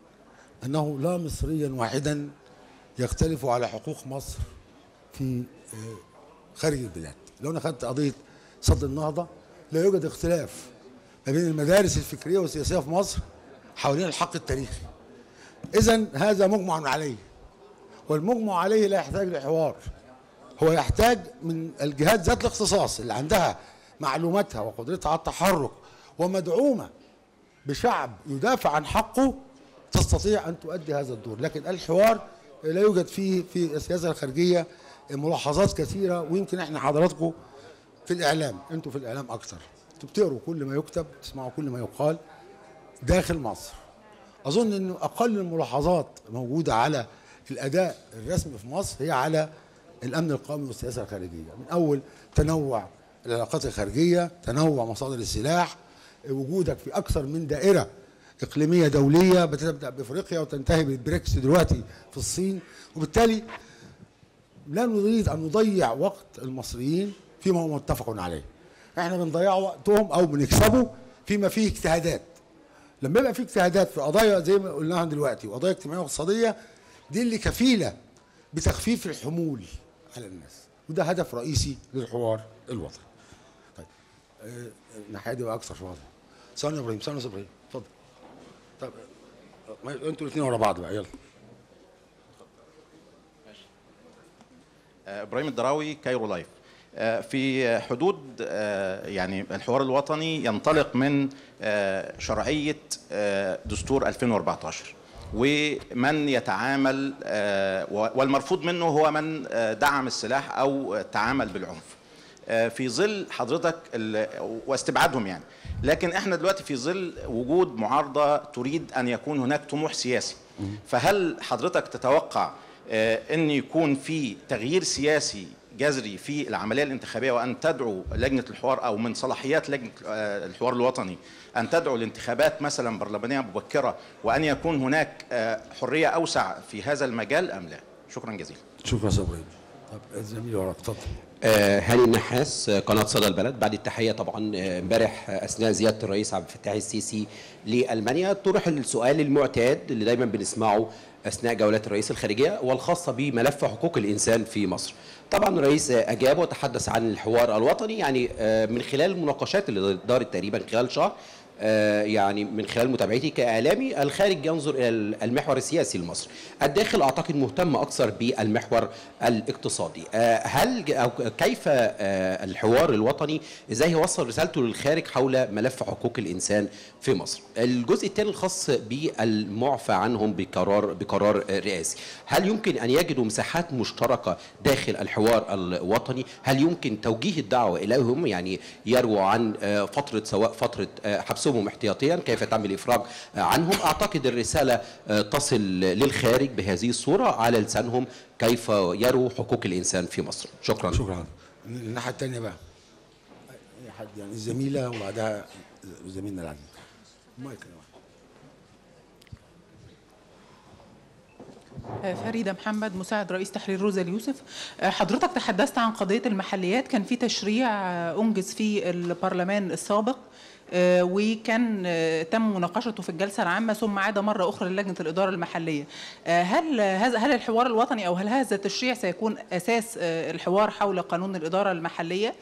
Speaker 2: انه لا مصريا واحدا يختلف على حقوق مصر في آه، خارج البلاد لو انا اخذت قضيه صد النهضه لا يوجد اختلاف ما بين المدارس الفكريه والسياسيه في مصر حوالين الحق التاريخي اذا هذا مجمع عليه والمجمع عليه لا يحتاج لحوار هو يحتاج من الجهات ذات الاختصاص اللي عندها معلوماتها وقدرتها على التحرك ومدعومه بشعب يدافع عن حقه تستطيع ان تؤدي هذا الدور لكن الحوار لا يوجد فيه في السياسه الخارجيه ملاحظات كثيره ويمكن احنا حضراتكم في الاعلام انتوا في الاعلام اكثر انتوا بتقروا كل ما يكتب تسمعوا كل ما يقال داخل مصر اظن انه اقل الملاحظات موجوده على الاداء الرسمي في مصر هي على الامن القومي والسياسه الخارجيه من اول تنوع العلاقات الخارجيه تنوع مصادر السلاح وجودك في اكثر من دائره اقليميه دوليه بتبدا بافريقيا وتنتهي بالبريكس دلوقتي في الصين وبالتالي لا نريد ان نضيع وقت المصريين فيما هم متفق عليه احنا بنضيع وقتهم او بنكسبه فيما فيه اجتهادات لما يبقى في اجتهادات في قضايا زي ما قلناها دلوقتي وقضايا اجتماعيه واقتصاديه دي اللي كفيله بتخفيف الحمول على الناس وده هدف رئيسي للحوار الوطني طيب آه، الناحيه دي بقى اكثر شويه ثانيه يا ابراهيم ثانيه يا ابراهيم اتفضل طب آه، ما- انتوا الاثنين ورا بعض بقى يلا
Speaker 10: آه، ابراهيم الدراوي كايرو لايف آه، في حدود آه، يعني الحوار الوطني ينطلق من آه، شرعيه آه، دستور 2014 ومن يتعامل آه، و- والمرفوض منه هو من آه، دعم السلاح او تعامل بالعنف آه، في ظل حضرتك ال- واستبعادهم يعني لكن احنا دلوقتي في ظل وجود معارضه تريد ان يكون هناك طموح سياسي فهل حضرتك تتوقع آه، ان يكون في تغيير سياسي جذري في العمليه الانتخابيه وان تدعو لجنه الحوار او من صلاحيات لجنه آه، الحوار الوطني ان تدعو لانتخابات مثلا برلمانيه مبكره وان يكون هناك آه، حريه اوسع في هذا المجال ام لا؟ شكرا جزيلا.
Speaker 2: شكرا يا استاذ ابراهيم طب الزميل ورا اتفضل
Speaker 11: آه، هاني النحاس آه، قناة صدى البلد بعد التحية طبعا آه، امبارح آه، أثناء زيارة الرئيس عبد الفتاح السيسي لألمانيا طرح السؤال المعتاد اللي دايما بنسمعه أثناء جولات الرئيس الخارجية والخاصة بملف حقوق الإنسان في مصر طبعا الرئيس آه، أجاب وتحدث عن الحوار الوطني يعني آه، من خلال المناقشات اللي دارت تقريبا خلال شهر آه، يعني من خلال متابعتي كاعلامي الخارج ينظر الى المحور السياسي لمصر الداخل اعتقد مهتم اكثر بالمحور الاقتصادي آه، هل او كيف آه، الحوار الوطني ازاي يوصل رسالته للخارج حول ملف حقوق الانسان في مصر الجزء الثاني الخاص بالمعفى عنهم بقرار بقرار آه، رئاسي هل يمكن ان يجدوا مساحات مشتركه داخل الحوار الوطني هل يمكن توجيه الدعوه اليهم يعني يرووا عن آه، فتره سواء فتره آه، حبسهم احتياطيا كيف تم الافراج آه، عنهم اعتقد الرساله آه، تصل للخارج بهذه الصوره على لسانهم كيف يروا حقوق الانسان في مصر شكرا
Speaker 2: شكرا الناحيه الثانيه بقى اي حد يعني الزميله وبعدها زميلنا العزيز مايك يا واحد.
Speaker 12: فريدة محمد مساعد رئيس تحرير روزا اليوسف حضرتك تحدثت عن قضية المحليات كان في تشريع أنجز في البرلمان السابق آه، وكان آه، تم مناقشته في الجلسة العامة ثم عاد مرة أخرى للجنة الإدارة المحلية آه، هل هذا هل الحوار الوطني أو هل هذا التشريع سيكون أساس آه، الحوار حول قانون الإدارة المحلية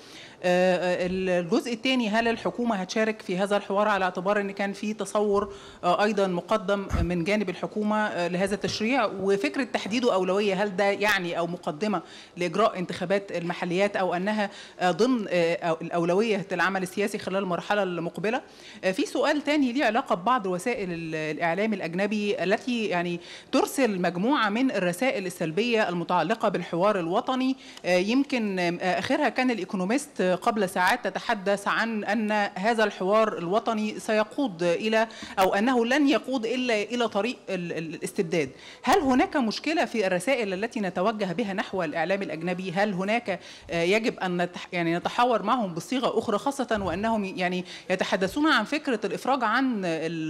Speaker 12: آه، الجزء الثاني هل الحكومة هتشارك في هذا الحوار على اعتبار أن كان في تصور آه، أيضا مقدم من جانب الحكومة آه، لهذا التشريع وفكرة تحديده أولوية هل ده يعني أو مقدمة لإجراء انتخابات المحليات أو أنها آه، ضمن آه، أو- الأولوية العمل السياسي خلال المرحلة المقبلة آه، في سؤال تاني ليه علاقة ببعض وسائل ال- الإعلام الأجنبي التي يعني ترسل مجموعة من الرسائل السلبية المتعلقة بالحوار الوطني آه، يمكن آه، آخرها كان الإيكونوميست آه، قبل ساعات تتحدث عن أن هذا الحوار الوطني سيقود إلى أو أنه لن يقود إلا إلى طريق ال- ال- الاستبداد هل هناك مشكلة في الرسائل التي نتوجه بها نحو الإعلام الأجنبي هل هناك آه، يجب أن نتح يعني نتحاور معهم بصيغة أخرى خاصة وأنهم يعني يتحدثون عن فكرة الإفراج عن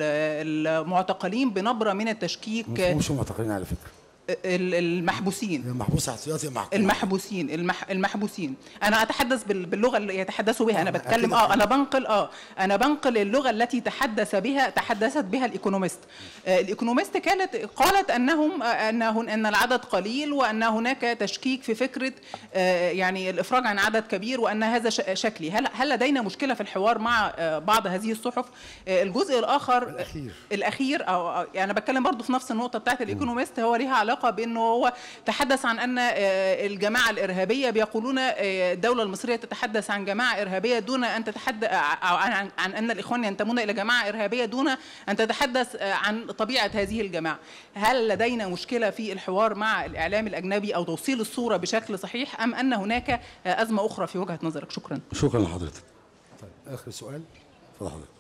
Speaker 12: ال- المعتقلين بنبرة من التشكيك
Speaker 2: مش معتقلين على فكره
Speaker 12: ال- المحبوسين
Speaker 2: محبوس احتياطي محكوم
Speaker 12: المحبوسين المح المحبوسين انا اتحدث بال- باللغه اللي يتحدثوا بها انا
Speaker 2: آه،
Speaker 12: بتكلم
Speaker 2: أكيد.
Speaker 12: اه انا بنقل اه انا بنقل اللغه التي تحدث بها تحدثت بها الايكونوميست آه الايكونوميست كانت قالت انهم آه انه ان العدد قليل وان هناك تشكيك في فكره آه يعني الافراج عن عدد كبير وان هذا ش- شكلي هل هل لدينا مشكله في الحوار مع آه بعض هذه الصحف آه الجزء الاخر
Speaker 2: الاخير
Speaker 12: الاخير او أو- يعني انا بتكلم برضو في نفس النقطه بتاعت الايكونوميست هو ليها علاقه بانه هو تحدث عن ان آه، الجماعه الارهابيه بيقولون آه، الدوله المصريه تتحدث عن جماعه ارهابيه دون ان تتحدث او عن, عن, عن ان الاخوان ينتمون الى جماعه ارهابيه دون ان تتحدث آه، عن طبيعه هذه الجماعه هل لدينا مشكله في الحوار مع الاعلام الاجنبي او توصيل الصوره بشكل صحيح ام ان هناك آه، ازمه اخرى في وجهه نظرك شكرا
Speaker 2: شكرا لحضرتك طيب اخر سؤال اتفضل حضرتك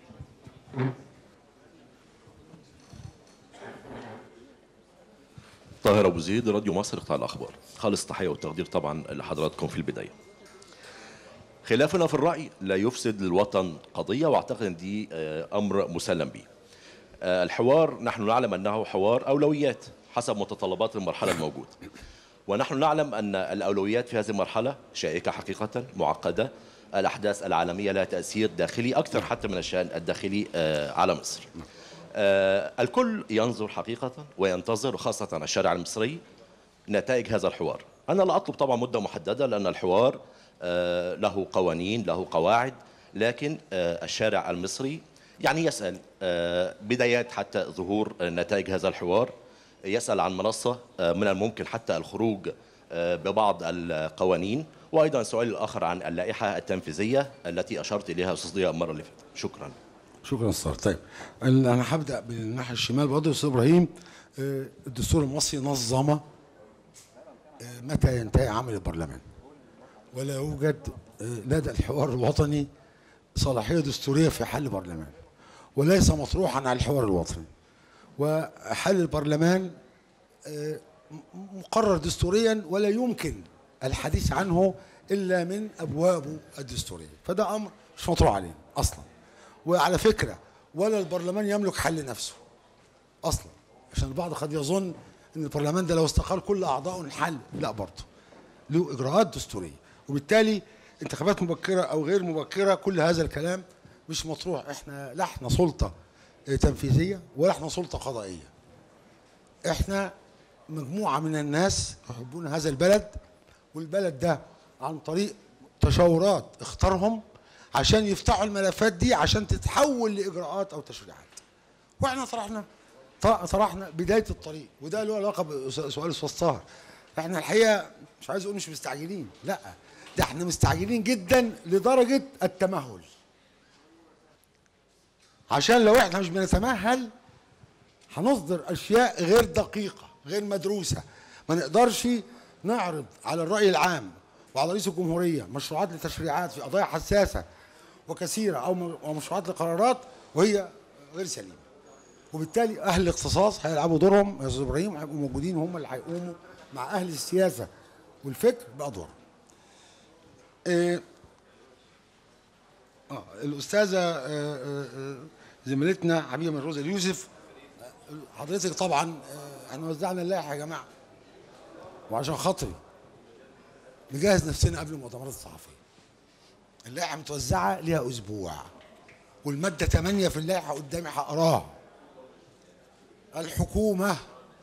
Speaker 13: طاهر ابو زيد راديو مصر قطاع الاخبار خالص تحيه والتقدير طبعا لحضراتكم في البدايه خلافنا في الراي لا يفسد للوطن قضيه واعتقد ان دي آه، امر مسلم به آه، الحوار نحن نعلم انه حوار اولويات حسب متطلبات المرحله الموجوده ونحن نعلم ان الاولويات في هذه المرحله شائكه حقيقه معقده الاحداث العالميه لها تاثير داخلي اكثر حتى من الشان الداخلي آه، على مصر آه، الكل ينظر حقيقه وينتظر وخاصه الشارع المصري نتائج هذا الحوار أنا لا أطلب طبعا مدة محددة لأن الحوار آه، له قوانين له قواعد لكن آه، الشارع المصري يعني يسأل آه، بدايات حتى ظهور نتائج هذا الحوار يسأل عن منصة آه، من الممكن حتى الخروج آه، ببعض القوانين وأيضا السؤال الآخر عن اللائحة التنفيذية التي أشرت إليها أستاذ ضياء المرة اللي فاتت شكرا
Speaker 2: شكرا استاذ طيب انا هبدا بالناحيه الشمال برضه استاذ ابراهيم آه، الدستور المصري نظم آه، متى ينتهي عمل البرلمان ولا يوجد آه، لدى الحوار الوطني صلاحيه دستوريه في حل برلمان وليس مطروحا على الحوار الوطني وحل البرلمان آه، م- مقرر دستوريا ولا يمكن الحديث عنه الا من ابوابه الدستوريه فده امر مش مطروح عليه اصلا وعلى فكره ولا البرلمان يملك حل نفسه اصلا عشان البعض قد يظن ان البرلمان ده لو استقال كل اعضائه الحل لا برضه له اجراءات دستوريه وبالتالي انتخابات مبكره او غير مبكره كل هذا الكلام مش مطروح احنا لا احنا سلطه اه، تنفيذيه ولا احنا سلطه قضائيه احنا مجموعه من الناس يحبون هذا البلد والبلد ده عن طريق تشاورات اختارهم عشان يفتحوا الملفات دي عشان تتحول لاجراءات او تشريعات واحنا طرحنا طرح- طرحنا بدايه الطريق وده له علاقه بسؤال استاذ طاهر احنا الحقيقه مش عايز اقول مش مستعجلين لا ده احنا مستعجلين جدا لدرجه التمهل عشان لو احنا مش بنتمهل هنصدر اشياء غير دقيقه غير مدروسه ما نقدرش نعرض على الراي العام وعلى رئيس الجمهوريه مشروعات لتشريعات في قضايا حساسه وكثيره او م- أو مشروعات لقرارات وهي غير سليمه وبالتالي اهل الاختصاص هيلعبوا دورهم يا استاذ ابراهيم وهيبقوا موجودين هم اللي هيقوموا مع اهل السياسه والفكر بادوارهم. إيه اه الاستاذه آه، آه، آه، زميلتنا حبيبه من روزا اليوسف آه، حضرتك طبعا آه، احنا وزعنا اللائحه يا جماعه وعشان خاطري نجهز نفسنا قبل المؤتمرات الصحفيه اللائحه متوزعه ليها اسبوع والماده 8 في اللائحه قدامي هقراها الحكومه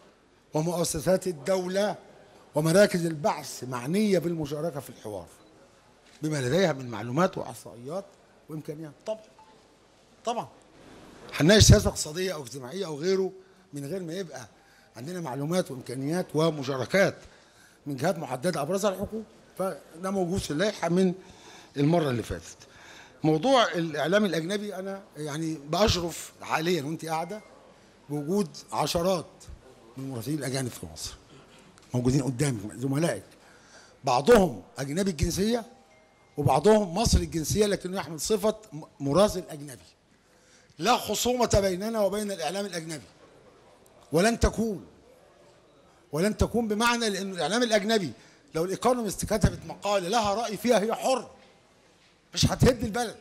Speaker 2: ومؤسسات الدوله ومراكز البحث معنيه بالمشاركه في الحوار بما لديها من معلومات واحصائيات وامكانيات طبعا طبعا هنناقش سياسه اقتصاديه او اجتماعيه او غيره من غير ما يبقى عندنا معلومات وامكانيات ومشاركات من جهات محدده ابرزها الحكومه فده موجود في اللائحه من المره اللي فاتت موضوع الاعلام الاجنبي انا يعني باشرف حاليا وانت قاعده بوجود عشرات من المراسلين الاجانب في مصر موجودين قدامك زملائك بعضهم اجنبي الجنسيه وبعضهم مصري الجنسيه لكنه يحمل صفه م- مراسل اجنبي لا خصومه بيننا وبين الاعلام الاجنبي ولن تكون ولن تكون بمعنى لان الاعلام الاجنبي لو الايكونومست كتبت مقاله لها راي فيها هي حر مش هتهد البلد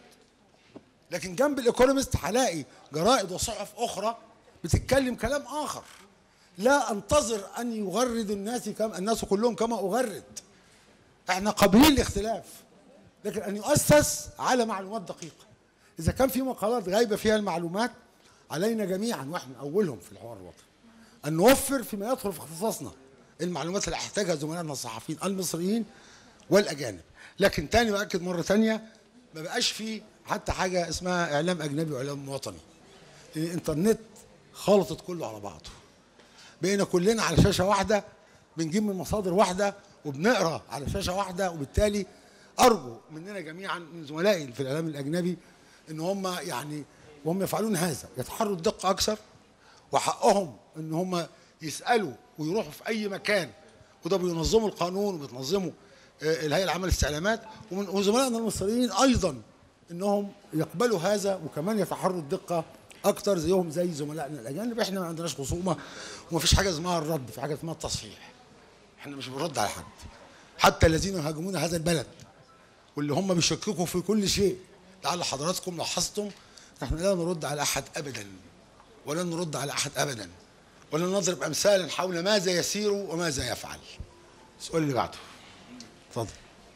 Speaker 2: لكن جنب الايكونومست هلاقي جرائد وصحف اخرى بتتكلم كلام اخر لا انتظر ان يغرد الناس كما الناس كلهم كما اغرد احنا قابلين للاختلاف لكن ان يؤسس على معلومات دقيقه اذا كان في مقالات غايبه فيها المعلومات علينا جميعا واحنا اولهم في الحوار الوطني ان نوفر فيما يدخل في اختصاصنا المعلومات اللي هيحتاجها زملائنا الصحفيين المصريين والاجانب لكن تاني باكد مره تانيه ما بقاش في حتى حاجه اسمها اعلام اجنبي واعلام وطني لان الانترنت خلطت كله على بعضه بقينا كلنا على شاشه واحده بنجيب من مصادر واحده وبنقرا على شاشه واحده وبالتالي ارجو مننا جميعا من زملائي في الاعلام الاجنبي ان هم يعني وهم يفعلون هذا يتحروا الدقه اكثر وحقهم ان هم يسالوا ويروحوا في اي مكان وده بينظموا القانون وبيتنظموا آه، الهيئه العامه للاستعلامات ومن وزملائنا المصريين ايضا انهم يقبلوا هذا وكمان يتحروا الدقه اكتر زيهم زي زملائنا الاجانب احنا ما عندناش خصومه ومفيش حاجه اسمها الرد في حاجه اسمها التصحيح احنا مش بنرد على حد حتى الذين يهاجمون هذا البلد واللي هم بيشككوا في كل شيء لعل حضراتكم لاحظتم احنا لا نرد على احد ابدا ولن نرد على احد ابدا ولن نضرب امثالا حول ماذا يسير وماذا يفعل السؤال اللي بعده اتفضل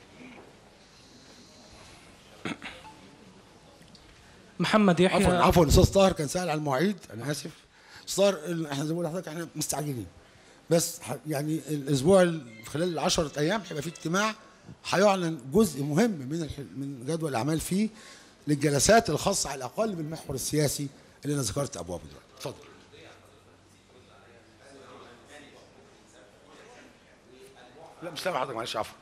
Speaker 14: محمد يحيى
Speaker 2: عفوا عفوا الاستاذ طاهر كان سال على المواعيد انا اسف استاذ طاهر ال- احنا زي ما بقول لحضرتك احنا مستعجلين بس ح- يعني الاسبوع ال- خلال العشرة ايام هيبقى في اجتماع هيعلن جزء مهم من الح- من جدول الاعمال فيه للجلسات الخاصه على الاقل بالمحور السياسي اللي انا ذكرت ابوابه دلوقتي اتفضل لا مش سامع حضرتك معلش عفوا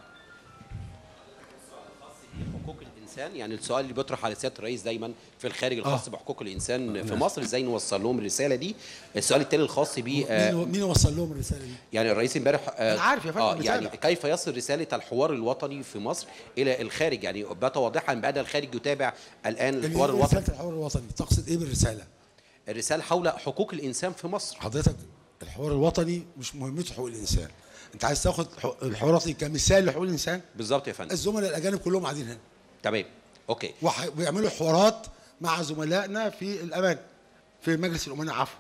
Speaker 11: حقوق الانسان يعني السؤال اللي بيطرح على سياده الرئيس دايما في الخارج الخاص
Speaker 2: آه.
Speaker 11: بحقوق الانسان في
Speaker 2: نعم.
Speaker 11: مصر ازاي نوصل لهم الرساله دي السؤال التاني الخاص بيه
Speaker 2: مين و- مين وصل لهم الرساله دي؟
Speaker 11: يعني الرئيس امبارح آه،
Speaker 2: أنا عارف يا فندم،
Speaker 11: اه
Speaker 2: بتابع.
Speaker 11: يعني كيف يصل رساله الحوار الوطني في مصر الى الخارج يعني بات واضحا بان الخارج يتابع الان الحوار
Speaker 2: اللي-
Speaker 11: الوطني
Speaker 2: رساله الحوار الوطني تقصد ايه بالرساله؟
Speaker 11: الرساله حول حقوق الانسان في مصر
Speaker 2: حضرتك الحوار الوطني مش مهمته حقوق الانسان انت عايز تاخد حق- الحوار الوطني كمثال لحقوق الانسان
Speaker 11: بالظبط يا فندم
Speaker 2: الزملاء الاجانب كلهم قاعدين هنا
Speaker 11: تمام اوكي
Speaker 2: وح- ويعملوا حوارات مع زملائنا في الامان في مجلس الامناء عفوا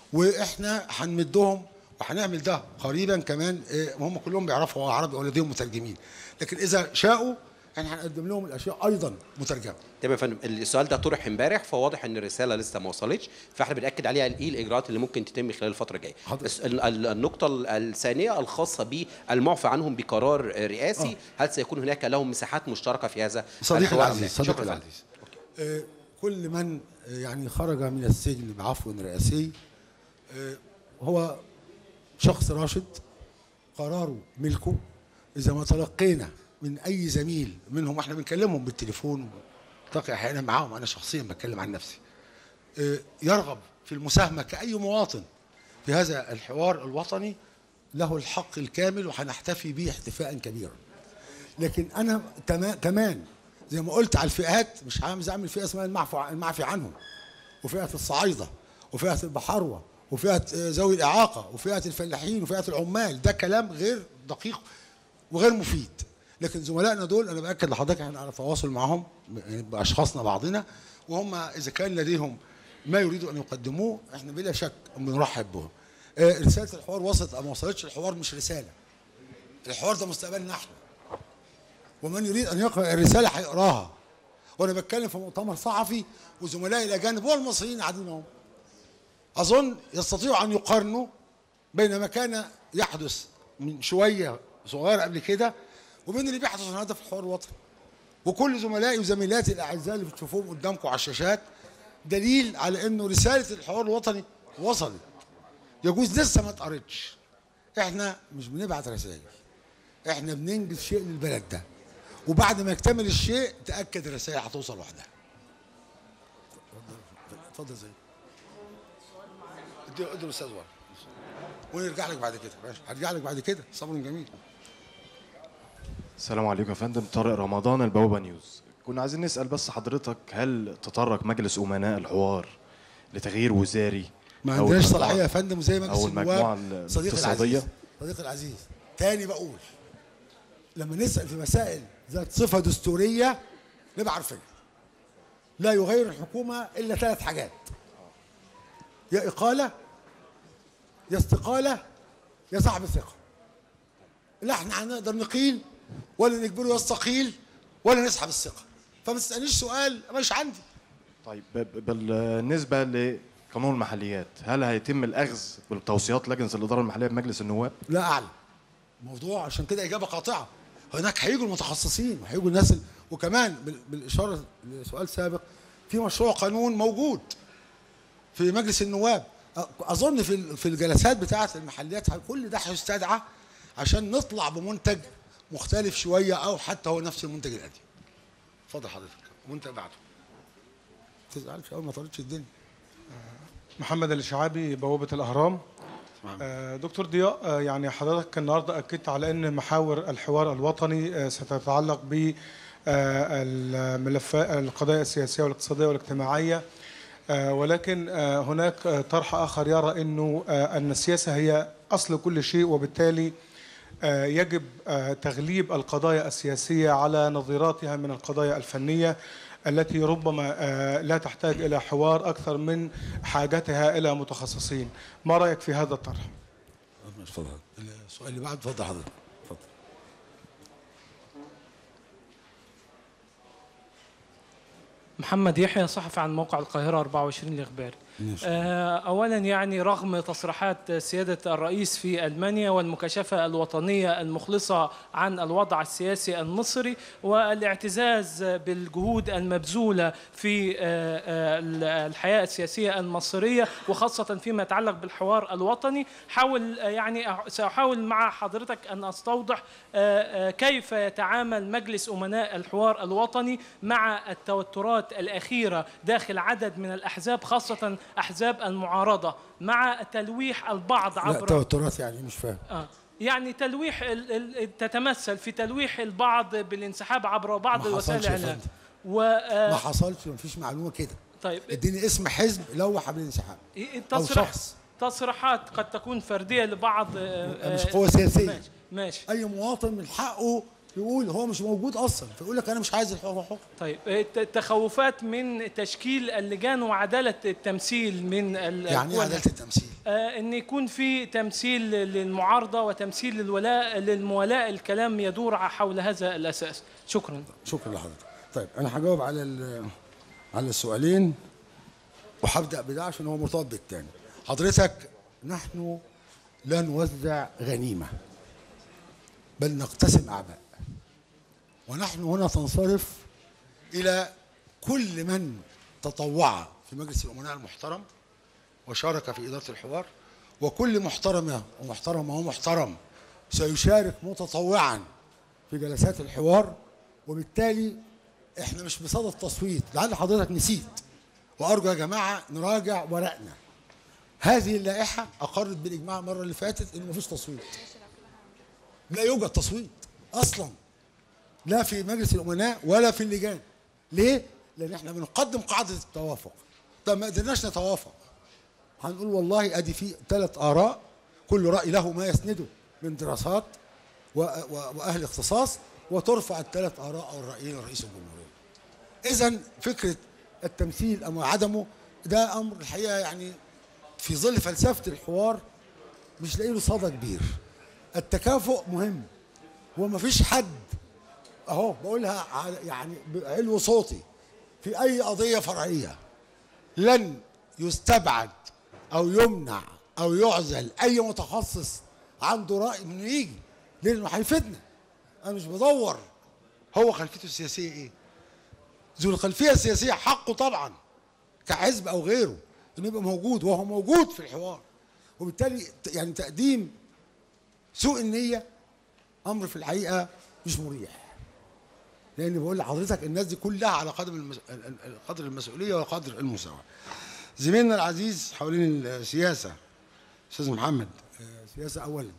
Speaker 2: واحنا هنمدهم وهنعمل ده قريبا كمان إيه، هم كلهم بيعرفوا عربي ولديهم مترجمين لكن اذا شاءوا احنا هنقدم لهم الاشياء ايضا مترجمه
Speaker 11: تمام يا فندم السؤال ده طرح امبارح فواضح ان الرساله لسه ما وصلتش فاحنا بناكد عليها ايه الاجراءات اللي ممكن تتم خلال الفتره الجايه الس- ال- ال- النقطه ال- الثانيه الخاصه بالمعفى عنهم بقرار رئاسي هل سيكون هناك لهم مساحات مشتركه في هذا
Speaker 2: صديقي
Speaker 11: الحوار؟
Speaker 2: العزيز صديقي
Speaker 11: شكرا
Speaker 2: العزيز آه، كل من آه، يعني خرج من السجن بعفو رئاسي آه، هو شخص راشد قراره ملكه اذا ما تلقينا من اي زميل منهم احنا بنكلمهم بالتليفون تقي احيانا معاهم انا شخصيا بتكلم عن نفسي آه، يرغب في المساهمه كاي مواطن في هذا الحوار الوطني له الحق الكامل وهنحتفي به احتفاء كبيرا لكن انا تما- كمان زي ما قلت على الفئات مش عاوز اعمل فئه اسمها المعفو المعفي عنهم وفئه الصعايده وفئه البحروه وفئه آه، ذوي الاعاقه وفئه الفلاحين وفئه العمال ده كلام غير دقيق وغير مفيد لكن زملائنا دول انا باكد لحضرتك احنا على تواصل معهم ب- باشخاصنا بعضنا وهم اذا كان لديهم ما يريدوا ان يقدموه احنا بلا شك بنرحب بهم آه، رساله الحوار وصلت او ما وصلتش الحوار مش رساله الحوار ده مستقبلنا احنا ومن يريد ان يقرا الرساله هيقراها وانا بتكلم في مؤتمر صحفي وزملائي الاجانب والمصريين قاعدين اهو اظن يستطيعوا ان يقارنوا بين ما كان يحدث من شويه صغير قبل كده وبين اللي بيحدث النهارده في الحوار الوطني وكل زملائي وزميلاتي الاعزاء اللي بتشوفوهم قدامكم على الشاشات دليل على انه رساله الحوار الوطني وصلت يجوز لسه ما اتقرتش احنا مش بنبعت رسائل احنا بننجز شيء للبلد ده وبعد ما يكتمل الشيء تاكد الرسائل هتوصل لوحدها اتفضل زي ادي ادي الاستاذ ورا ونرجع لك بعد كده ماشي هرجع لك بعد كده صبر جميل
Speaker 15: السلام عليكم يا فندم طارق رمضان البوابة نيوز كنا عايزين نسأل بس حضرتك هل تطرق مجلس أمناء الحوار لتغيير وزاري
Speaker 2: ما
Speaker 15: أو
Speaker 2: عندناش
Speaker 15: المجموعة-
Speaker 2: صلاحيه يا فندم زي مجلس
Speaker 15: أو المجموعة
Speaker 2: النواب صديقي
Speaker 15: الاقتصادية
Speaker 2: العزيز صديقي العزيز تاني بقول لما نسال في مسائل ذات صفه دستوريه نبقى عارفين لا يغير الحكومه الا ثلاث حاجات يا اقاله يا استقاله يا سحب الثقه لا احنا هنقدر نقيل ولا نجبره يستقيل ولا نسحب الثقه فما تسالنيش سؤال مش عندي
Speaker 15: طيب ب- ب- بالنسبة لقانون المحليات هل هيتم الأخذ بتوصيات لجنة الإدارة المحلية بمجلس النواب؟
Speaker 2: لا اعلم موضوع عشان كده اجابه قاطعه هناك هيجوا المتخصصين وهيجوا الناس ال... وكمان بال... بالاشاره لسؤال سابق في مشروع قانون موجود في مجلس النواب أ- اظن في ال- في الجلسات بتاعه المحليات كل ده هيستدعى عشان نطلع بمنتج مختلف شويه او حتى هو نفس المنتج القديم اتفضل حضرتك وانت بعده ما تزعلش اول ما طردتش الدنيا
Speaker 16: محمد الشعابي بوابة الأهرام آه، دكتور ضياء آه، يعني حضرتك النهارده أكدت على أن محاور الحوار الوطني آه، ستتعلق ب الملفات القضايا السياسية والاقتصادية والاجتماعية آه، ولكن آه، هناك آه، طرح آخر يرى أنه آه، أن السياسة هي أصل كل شيء وبالتالي آه، يجب آه، تغليب القضايا السياسية على نظيراتها من القضايا الفنية التي ربما آه، لا تحتاج إلى حوار أكثر من حاجتها إلى متخصصين ما رأيك في هذا الطرح؟
Speaker 2: اتفضل السؤال اللي بعده اتفضل حضرتك اتفضل
Speaker 14: محمد يحيى صحفي عن موقع القاهرة 24 الإخباري
Speaker 2: ماشي.
Speaker 14: آه، اولا يعني رغم تصريحات سياده الرئيس في المانيا والمكاشفه الوطنيه المخلصه عن الوضع السياسي المصري والاعتزاز بالجهود المبذوله في آه، آه، الحياه السياسيه المصريه وخاصه فيما يتعلق بالحوار الوطني حاول آه، يعني أح- ساحاول مع حضرتك ان استوضح آه، آه، كيف يتعامل مجلس امناء الحوار الوطني مع التوترات الاخيره داخل عدد من الاحزاب خاصه احزاب المعارضه مع تلويح البعض
Speaker 2: لا
Speaker 14: عبر
Speaker 2: توترات يعني مش فاهم
Speaker 14: آه. يعني تلويح ال- ال- تتمثل في تلويح البعض بالانسحاب عبر بعض
Speaker 2: ما
Speaker 14: وسائل
Speaker 2: حصلش يا
Speaker 14: الاعلام
Speaker 2: فندم.
Speaker 14: و
Speaker 2: ما
Speaker 14: آه،
Speaker 2: حصلش مفيش معلومه كده
Speaker 14: طيب
Speaker 2: اديني اسم حزب لوح بالانسحاب او
Speaker 14: التصريح
Speaker 2: شخص
Speaker 14: تصريحات قد تكون فرديه لبعض آه،
Speaker 2: مش
Speaker 14: آه،
Speaker 2: قوه سياسيه
Speaker 14: ماشي ماشي
Speaker 2: اي مواطن من حقه يقول هو مش موجود اصلا فيقول لك انا مش عايز الحوار حكم
Speaker 14: طيب الت- التخوفات من تشكيل اللجان وعداله التمثيل من ال-
Speaker 2: يعني ايه
Speaker 14: القوى
Speaker 2: عداله التمثيل
Speaker 14: آه، ان يكون في تمثيل للمعارضه وتمثيل للولاء للمولاء الكلام يدور حول هذا الاساس شكرا
Speaker 2: شكرا لحضرتك طيب انا هجاوب على ال- على السؤالين وهبدا بده عشان هو مرتبط بالتاني حضرتك نحن لا نوزع غنيمه بل نقتسم اعباء ونحن هنا تنصرف الى كل من تطوع في مجلس الامناء المحترم وشارك في اداره الحوار وكل محترمه ومحترمه ومحترم سيشارك متطوعا في جلسات الحوار وبالتالي احنا مش بصدد تصويت لعل حضرتك نسيت وارجو يا جماعه نراجع ورقنا هذه اللائحه اقرت بالاجماع المره اللي فاتت ان مفيش تصويت لا يوجد تصويت اصلا لا في مجلس الامناء ولا في اللجان ليه لان احنا بنقدم قاعده التوافق طب ما قدرناش نتوافق هنقول والله ادي في ثلاث اراء كل راي له ما يسنده من دراسات و- و- واهل اختصاص وترفع الثلاث اراء او الرايين لرئيس الجمهوريه. اذا فكره التمثيل او عدمه ده امر الحقيقه يعني في ظل فلسفه الحوار مش لاقي له صدى كبير. التكافؤ مهم وما فيش حد اهو بقولها على- يعني بعلو صوتي في اي قضيه فرعيه لن يستبعد او يمنع او يعزل اي متخصص عنده راي انه يجي لانه هيفيدنا انا مش بدور هو خلفيته السياسيه ايه ذو الخلفيه السياسيه حقه طبعا كحزب او غيره انه يبقى موجود وهو موجود في الحوار وبالتالي ت- يعني تقديم سوء النيه امر في الحقيقه مش مريح لان بقول لحضرتك الناس دي كلها على قدر المس... ال- ال- قدر المسؤوليه وقدر المساواه زميلنا العزيز حوالين السياسه استاذ محمد آه، سياسه اولا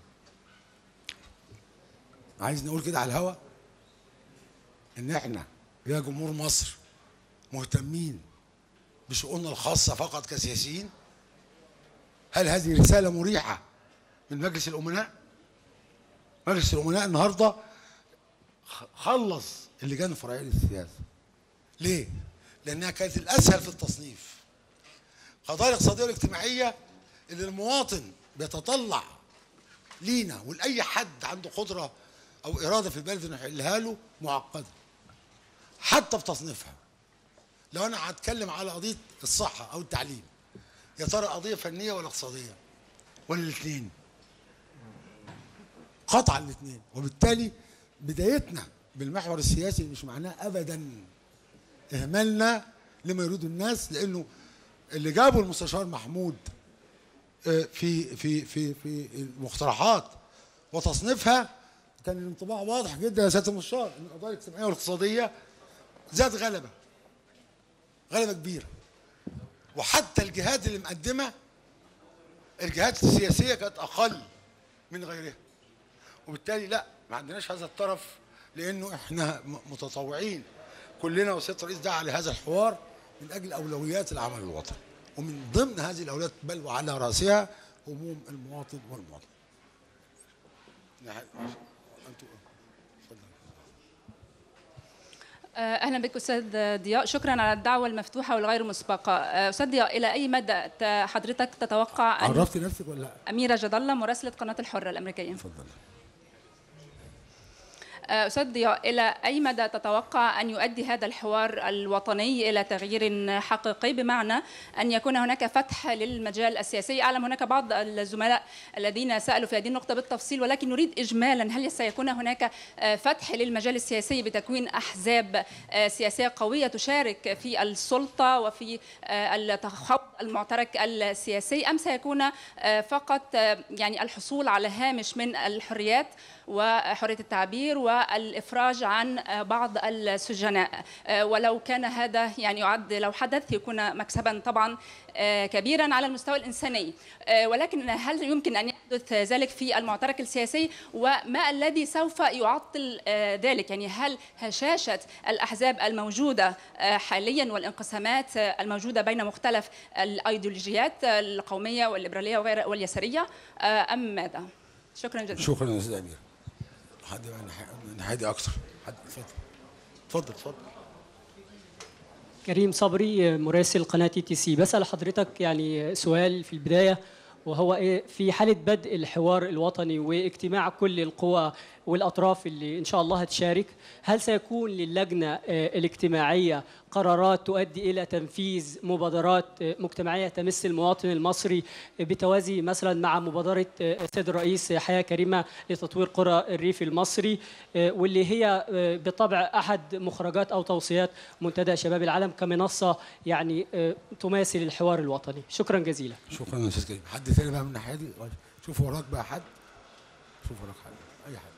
Speaker 2: عايز نقول كده على الهوا ان احنا يا جمهور مصر مهتمين بشؤوننا الخاصه فقط كسياسيين هل هذه رساله مريحه من مجلس الامناء مجلس الامناء النهارده خ- خلص اللجان الفرعيه للسياسه ليه لانها كانت الاسهل في التصنيف قضايا الاقتصاديه والاجتماعيه اللي المواطن بيتطلع لينا ولاي حد عنده قدره او اراده في البلد انه يحلها له معقده حتى في تصنيفها لو انا هتكلم على قضيه الصحه او التعليم يا ترى قضيه فنيه ولا اقتصاديه ولا الاثنين قطعا الاثنين وبالتالي بدايتنا بالمحور السياسي مش معناه ابدا اهمالنا لما يريده الناس لانه اللي جابه المستشار محمود آه، في في في في المقترحات وتصنيفها كان الانطباع واضح جدا يا سياده المستشار ان القضايا الاجتماعيه والاقتصاديه ذات غلبه غلبه كبيره وحتى الجهات اللي مقدمه الجهات السياسيه كانت اقل من غيرها وبالتالي لا ما عندناش هذا الطرف لانه احنا م- متطوعين كلنا وسياده الرئيس دعا لهذا الحوار من اجل اولويات العمل الوطني ومن ضمن هذه الاولويات بل وعلى راسها هموم المواطن والمواطن. نح- أنتوا-
Speaker 17: آه، اهلا بك استاذ ضياء شكرا على الدعوه المفتوحه والغير مسبقه آه، استاذ ضياء الى اي مدى ت- حضرتك تتوقع ان
Speaker 2: عرفتي نفسك ولا لا؟
Speaker 17: اميره جد الله مراسله قناه الحره الامريكيه
Speaker 2: اتفضل
Speaker 17: آه، أستاذ ضياء إلى أي مدى تتوقع أن يؤدي هذا الحوار الوطني إلى تغيير حقيقي بمعنى أن يكون هناك فتح للمجال السياسي أعلم هناك بعض الزملاء الذين سألوا في هذه النقطة بالتفصيل ولكن نريد إجمالا هل سيكون هناك آه، فتح للمجال السياسي بتكوين أحزاب آه، سياسية قوية تشارك في السلطة وفي آه، التخطي المعترك السياسي أم سيكون آه، فقط آه، يعني الحصول على هامش من الحريات وحرية التعبير والإفراج عن آه، بعض السجناء آه، ولو كان هذا يعني يعد لو حدث يكون مكسبا طبعا آه، كبيرا على المستوى الإنساني آه، ولكن هل يمكن أن يحدث ذلك في المعترك السياسي وما الذي سوف يعطل آه، ذلك يعني هل هشاشة الأحزاب الموجودة آه، حاليا والانقسامات آه، الموجودة بين مختلف الأيديولوجيات آه، القومية والليبرالية وغير واليسارية آه، أم ماذا؟ شكرا جزيلا
Speaker 2: شكرا يا استاذ امير حد بقى نح- نحادي اكثر حد اتفضل اتفضل اتفضل
Speaker 18: كريم صبري مراسل قناة تي سي بسأل حضرتك يعني سؤال في البداية وهو إيه في حالة بدء الحوار الوطني واجتماع كل القوى والأطراف اللي إن شاء الله هتشارك هل سيكون للجنة آه، الاجتماعية قرارات تؤدي إلى تنفيذ مبادرات آه، مجتمعية تمس المواطن المصري آه، بتوازي مثلا مع مبادرة آه، السيد الرئيس حياة كريمة لتطوير قرى الريف المصري آه، واللي هي آه، بالطبع أحد مخرجات أو توصيات منتدى شباب العالم كمنصة يعني آه، تماثل الحوار الوطني شكرا جزيلا
Speaker 2: شكرا يا استاذ كريم حد تاني بقى من الناحيه دي شوف وراك بقى حد شوف وراك حد اي حد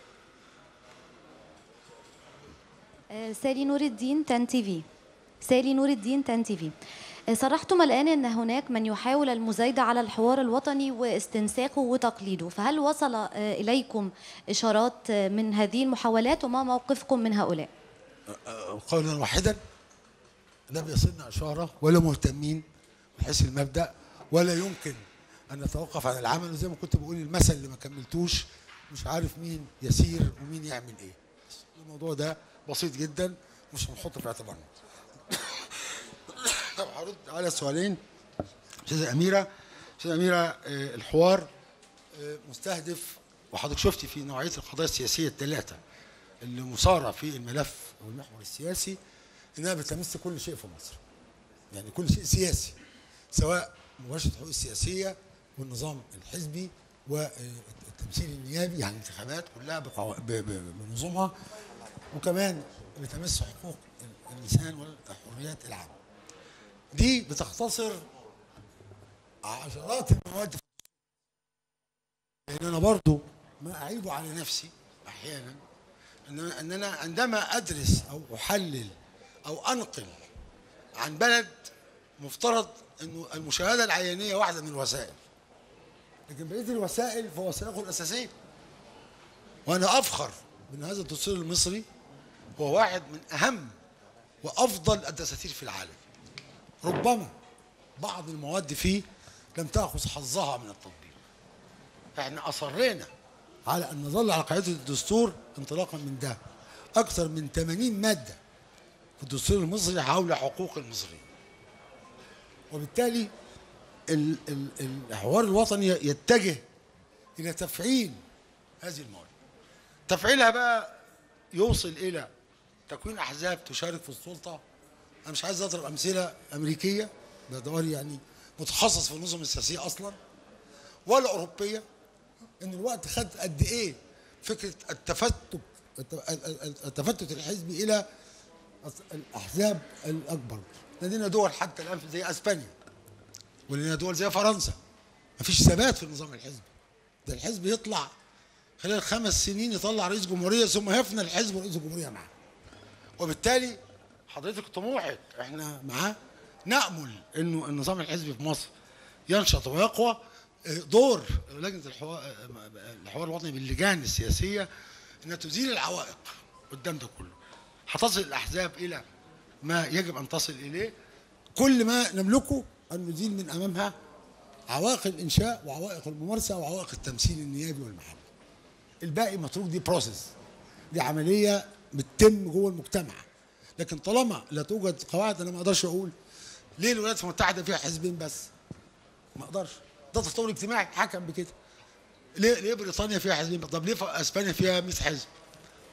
Speaker 19: آه، سالي نور الدين تن تي في سالي نور الدين تن تي في آه، صرحتم الآن أن هناك من يحاول المزايدة على الحوار الوطني واستنساخه وتقليده فهل وصل آه، إليكم إشارات آه، من هذه المحاولات وما موقفكم من هؤلاء؟
Speaker 2: آه، قولا واحدا لم يصلنا اشاره ولا مهتمين من حيث المبدا ولا يمكن ان نتوقف عن العمل وزي ما كنت بقول المثل اللي ما كملتوش مش عارف مين يسير ومين يعمل ايه بس الموضوع ده بسيط جدا مش هنحطه في اعتبارنا طب هرد على السؤالين استاذه اميره استاذه اميره آه، الحوار آه، مستهدف وحضرتك شفتي في نوعيه القضايا السياسيه الثلاثه اللي مثاره في الملف والمحور السياسي انها بتمس كل شيء في مصر يعني كل شيء سياسي سواء مباشره الحقوق السياسيه والنظام الحزبي والتمثيل النيابي يعني الانتخابات كلها بقوا- ب- ب- بنظامها وكمان بتمس حقوق الانسان والحريات العامه دي بتختصر عشرات المواد لان انا برضو ما اعيب على نفسي احيانا ان ان انا عندما ادرس او احلل او انقل عن بلد مفترض انه المشاهده العينيه واحده من الوسائل لكن بقيه الوسائل فهو وسائله الاساسيه وانا افخر بان هذا الدستور المصري هو واحد من اهم وافضل الدساتير في العالم ربما بعض المواد فيه لم تاخذ حظها من التطبيق احنا اصرينا على ان نظل على قاعده الدستور انطلاقا من ده اكثر من 80 ماده في الدستور المصري حول حقوق المصريين وبالتالي ال- ال- الحوار الوطني يتجه الى تفعيل هذه المواد تفعيلها بقى يوصل الى تكوين احزاب تشارك في السلطه انا مش عايز اضرب امثله امريكيه باعتبار يعني متخصص في النظم السياسيه اصلا ولا اوروبيه ان الوقت خد قد ايه فكره التفتت التفتت الحزبي الى الاحزاب الاكبر لدينا دول حتى الان زي اسبانيا ولدينا دول زي فرنسا مفيش ثبات في النظام الحزبي ده الحزب يطلع خلال خمس سنين يطلع رئيس جمهوريه ثم يفنى الحزب ورئيس الجمهوريه معاه وبالتالي حضرتك طموحك احنا معاه نامل انه النظام الحزبي في مصر ينشط ويقوى اه، دور لجنه الحوار, الحوار الوطني باللجان السياسيه انها تزيل العوائق قدام ده كله هتصل الاحزاب الى ما يجب ان تصل اليه كل ما نملكه ان نزيل من امامها عوائق الانشاء وعوائق الممارسه وعوائق التمثيل النيابي والمحلي الباقي متروك دي بروسيس دي عمليه بتتم جوه المجتمع لكن طالما لا توجد قواعد انا ما اقدرش اقول ليه الولايات المتحده فيها حزبين بس ما اقدرش ده تطور اجتماعي حكم بكده ليه ليه بريطانيا فيها حزبين طب ليه في اسبانيا فيها 100 حزب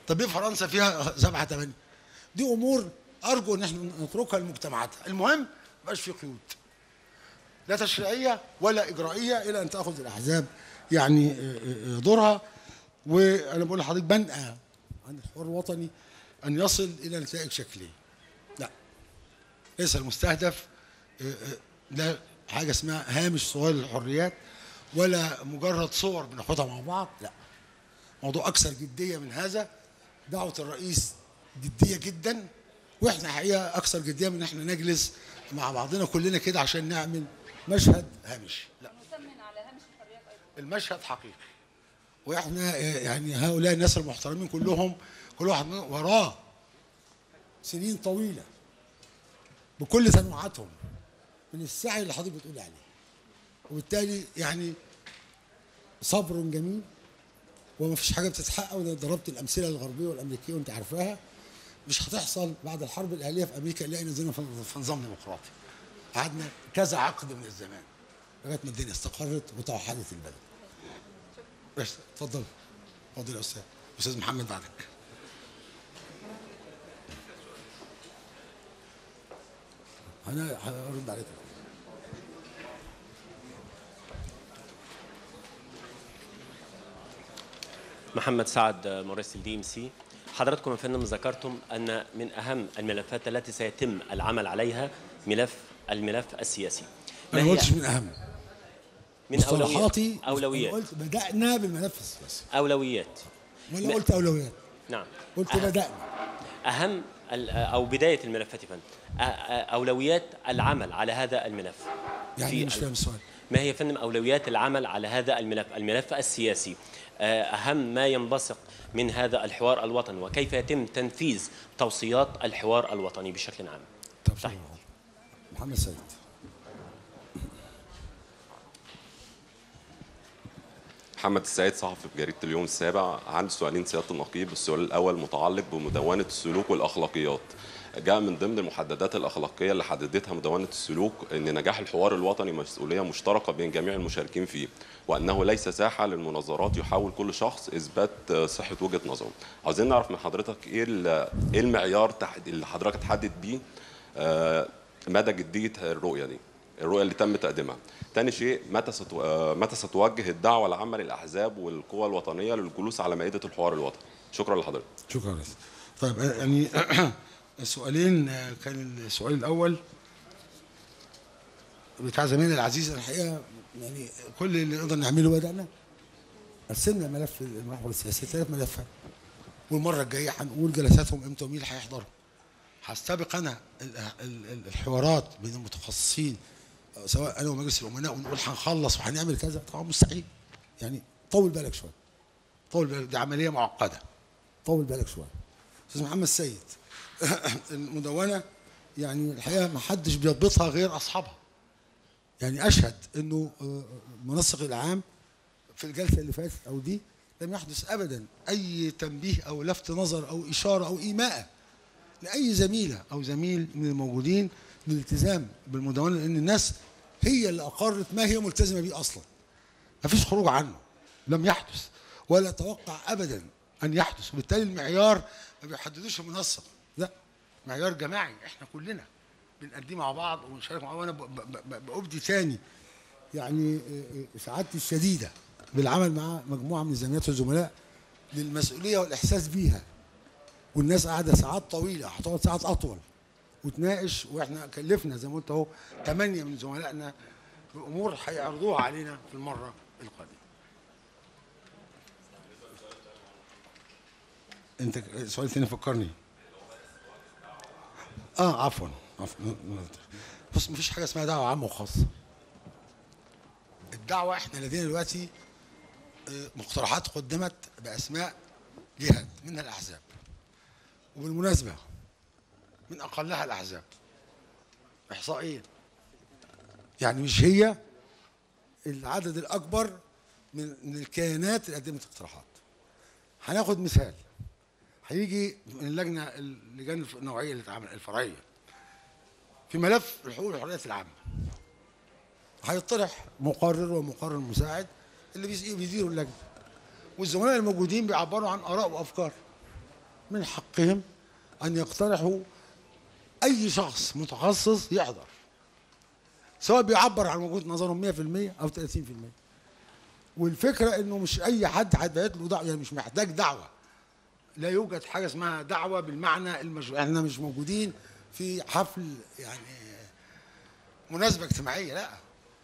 Speaker 2: طب ليه فرنسا فيها سبعة ثمانية دي امور ارجو ان احنا نتركها لمجتمعاتها المهم ما يبقاش في قيود لا تشريعيه ولا اجرائيه الى ان تاخذ الاحزاب يعني آه، آه، دورها وانا بقول لحضرتك بنأى عن الحوار الوطني ان يصل الى نتائج شكليه لا ليس المستهدف آه، آه، لا حاجه اسمها هامش صغير للحريات ولا مجرد صور بناخدها مع بعض لا موضوع اكثر جديه من هذا دعوه الرئيس جديه جدا واحنا حقيقه اكثر جديه من ان احنا نجلس مع بعضنا كلنا كده عشان نعمل مشهد هامش لا المشهد حقيقي واحنا آه، يعني هؤلاء الناس المحترمين كلهم كل واحد منهم وراه سنين طويله بكل تنوعاتهم من السعي اللي حضرتك بتقول عليه وبالتالي يعني صبر جميل وما فيش حاجه بتتحقق وانا ضربت الامثله الغربيه والامريكيه وانت عارفاها مش هتحصل بعد الحرب الاهليه في امريكا نلاقي نزلنا في في نظام ديمقراطي قعدنا كذا عقد من الزمان لغايه ما الدنيا استقرت وتوحدت البلد بس اتفضل اتفضل يا استاذ استاذ محمد بعدك انا هرد عليك
Speaker 20: محمد سعد مراسل دي ام سي حضراتكم يا فندم ذكرتم ان من اهم الملفات التي سيتم العمل عليها ملف الملف السياسي
Speaker 2: انا ما قلتش من اهم
Speaker 20: من
Speaker 2: مصطلحاتي
Speaker 20: اولويات اولويات
Speaker 2: أنا قلت بدانا بالملف السياسي
Speaker 20: اولويات
Speaker 2: ولا
Speaker 20: م-
Speaker 2: قلت اولويات
Speaker 20: نعم
Speaker 2: قلت
Speaker 20: أهم-
Speaker 2: بدانا
Speaker 20: اهم ال- او بدايه الملفات يا فندم أ- أ- اولويات العمل على هذا الملف
Speaker 2: يعني
Speaker 20: في
Speaker 2: إيه مش
Speaker 20: ال-
Speaker 2: فاهم السؤال
Speaker 20: ما هي يا فندم اولويات العمل على هذا الملف الملف السياسي آه، اهم ما ينبثق من هذا الحوار الوطني وكيف يتم تنفيذ توصيات الحوار الوطني بشكل عام صحيح
Speaker 2: محمد سيد
Speaker 21: محمد السيد صحفي في جريدة اليوم السابع عندي سؤالين سيادة النقيب السؤال الأول متعلق بمدونة السلوك والأخلاقيات جاء من ضمن المحددات الأخلاقية اللي حددتها مدونة السلوك أن نجاح الحوار الوطني مسؤولية مشتركة بين جميع المشاركين فيه وأنه ليس ساحة للمناظرات يحاول كل شخص إثبات صحة وجهة نظره عاوزين نعرف من حضرتك إيه ال- إيه المعيار تحت- اللي حضرتك تحدد بيه آه، مدى جدية الرؤية دي الرؤية اللي تم تقديمها تاني شيء متى ستو... آه، متى ستوجه الدعوة العامة للأحزاب والقوى الوطنية للجلوس على مائدة الحوار الوطني شكرا لحضرتك
Speaker 2: شكرا يا أستاذ. طيب آه، يعني السؤالين آه، كان السؤال الاول بتاع زميلنا العزيز الحقيقه يعني كل اللي نقدر نعمله بدانا قسمنا ملف المحور السياسي ثلاث ملفات والمره الجايه هنقول جلساتهم امتى ومين اللي هيحضروا هستبق انا ال- ال- ال- الحوارات بين المتخصصين آه، سواء انا ومجلس الامناء ونقول هنخلص وهنعمل كذا طبعا مستحيل يعني طول بالك شويه طول بالك دي عمليه معقده طول بالك شويه استاذ محمد السيد المدونه يعني الحقيقه ما حدش بيضبطها غير اصحابها يعني اشهد انه آه، المنسق العام في الجلسه اللي فاتت او دي لم يحدث ابدا اي تنبيه او لفت نظر او اشاره او ايماء لاي زميله او زميل من الموجودين بالالتزام بالمدونه لان الناس هي اللي اقرت ما هي ملتزمه به اصلا ما فيش خروج عنه لم يحدث ولا اتوقع ابدا ان يحدث وبالتالي المعيار ما بيحددوش المنسق لا معيار جماعي احنا كلنا بنقدم مع بعض ونشارك مع بعض وانا ب- ب- ب- بأبدي تاني يعني آه، آه، سعادتي الشديده بالعمل مع مجموعه من الزميلات والزملاء للمسؤوليه والاحساس بيها والناس قاعده ساعات طويله هتقعد ساعات اطول وتناقش واحنا كلفنا زي ما قلت اهو ثمانيه من زملائنا بامور هيعرضوها علينا في المره القادمه. انت سؤال تاني فكرني. اه عفوا عفوا بص مفيش حاجه اسمها دعوه عامه وخاصه. الدعوه احنا لدينا دلوقتي آه، مقترحات قدمت باسماء جهات منها الاحزاب. وبالمناسبه من اقلها الاحزاب. احصائيا. يعني مش هي العدد الاكبر من من الكيانات اللي قدمت اقتراحات. هناخد مثال. هيجي من اللجنه اللجان النوعيه اللي اتعمل الفرعيه في ملف الحقوق والحريات العامه هيطرح مقرر ومقرر مساعد اللي بيس- بيديروا اللجنه والزملاء الموجودين بيعبروا عن اراء وافكار من حقهم ان يقترحوا اي شخص متخصص يحضر سواء بيعبر عن وجهه نظرهم 100% او 30% والفكره انه مش اي حد هيبعت له دعوه يعني مش محتاج دعوه لا يوجد حاجه اسمها دعوه بالمعنى المشروع احنا مش موجودين في حفل يعني مناسبه اجتماعيه لا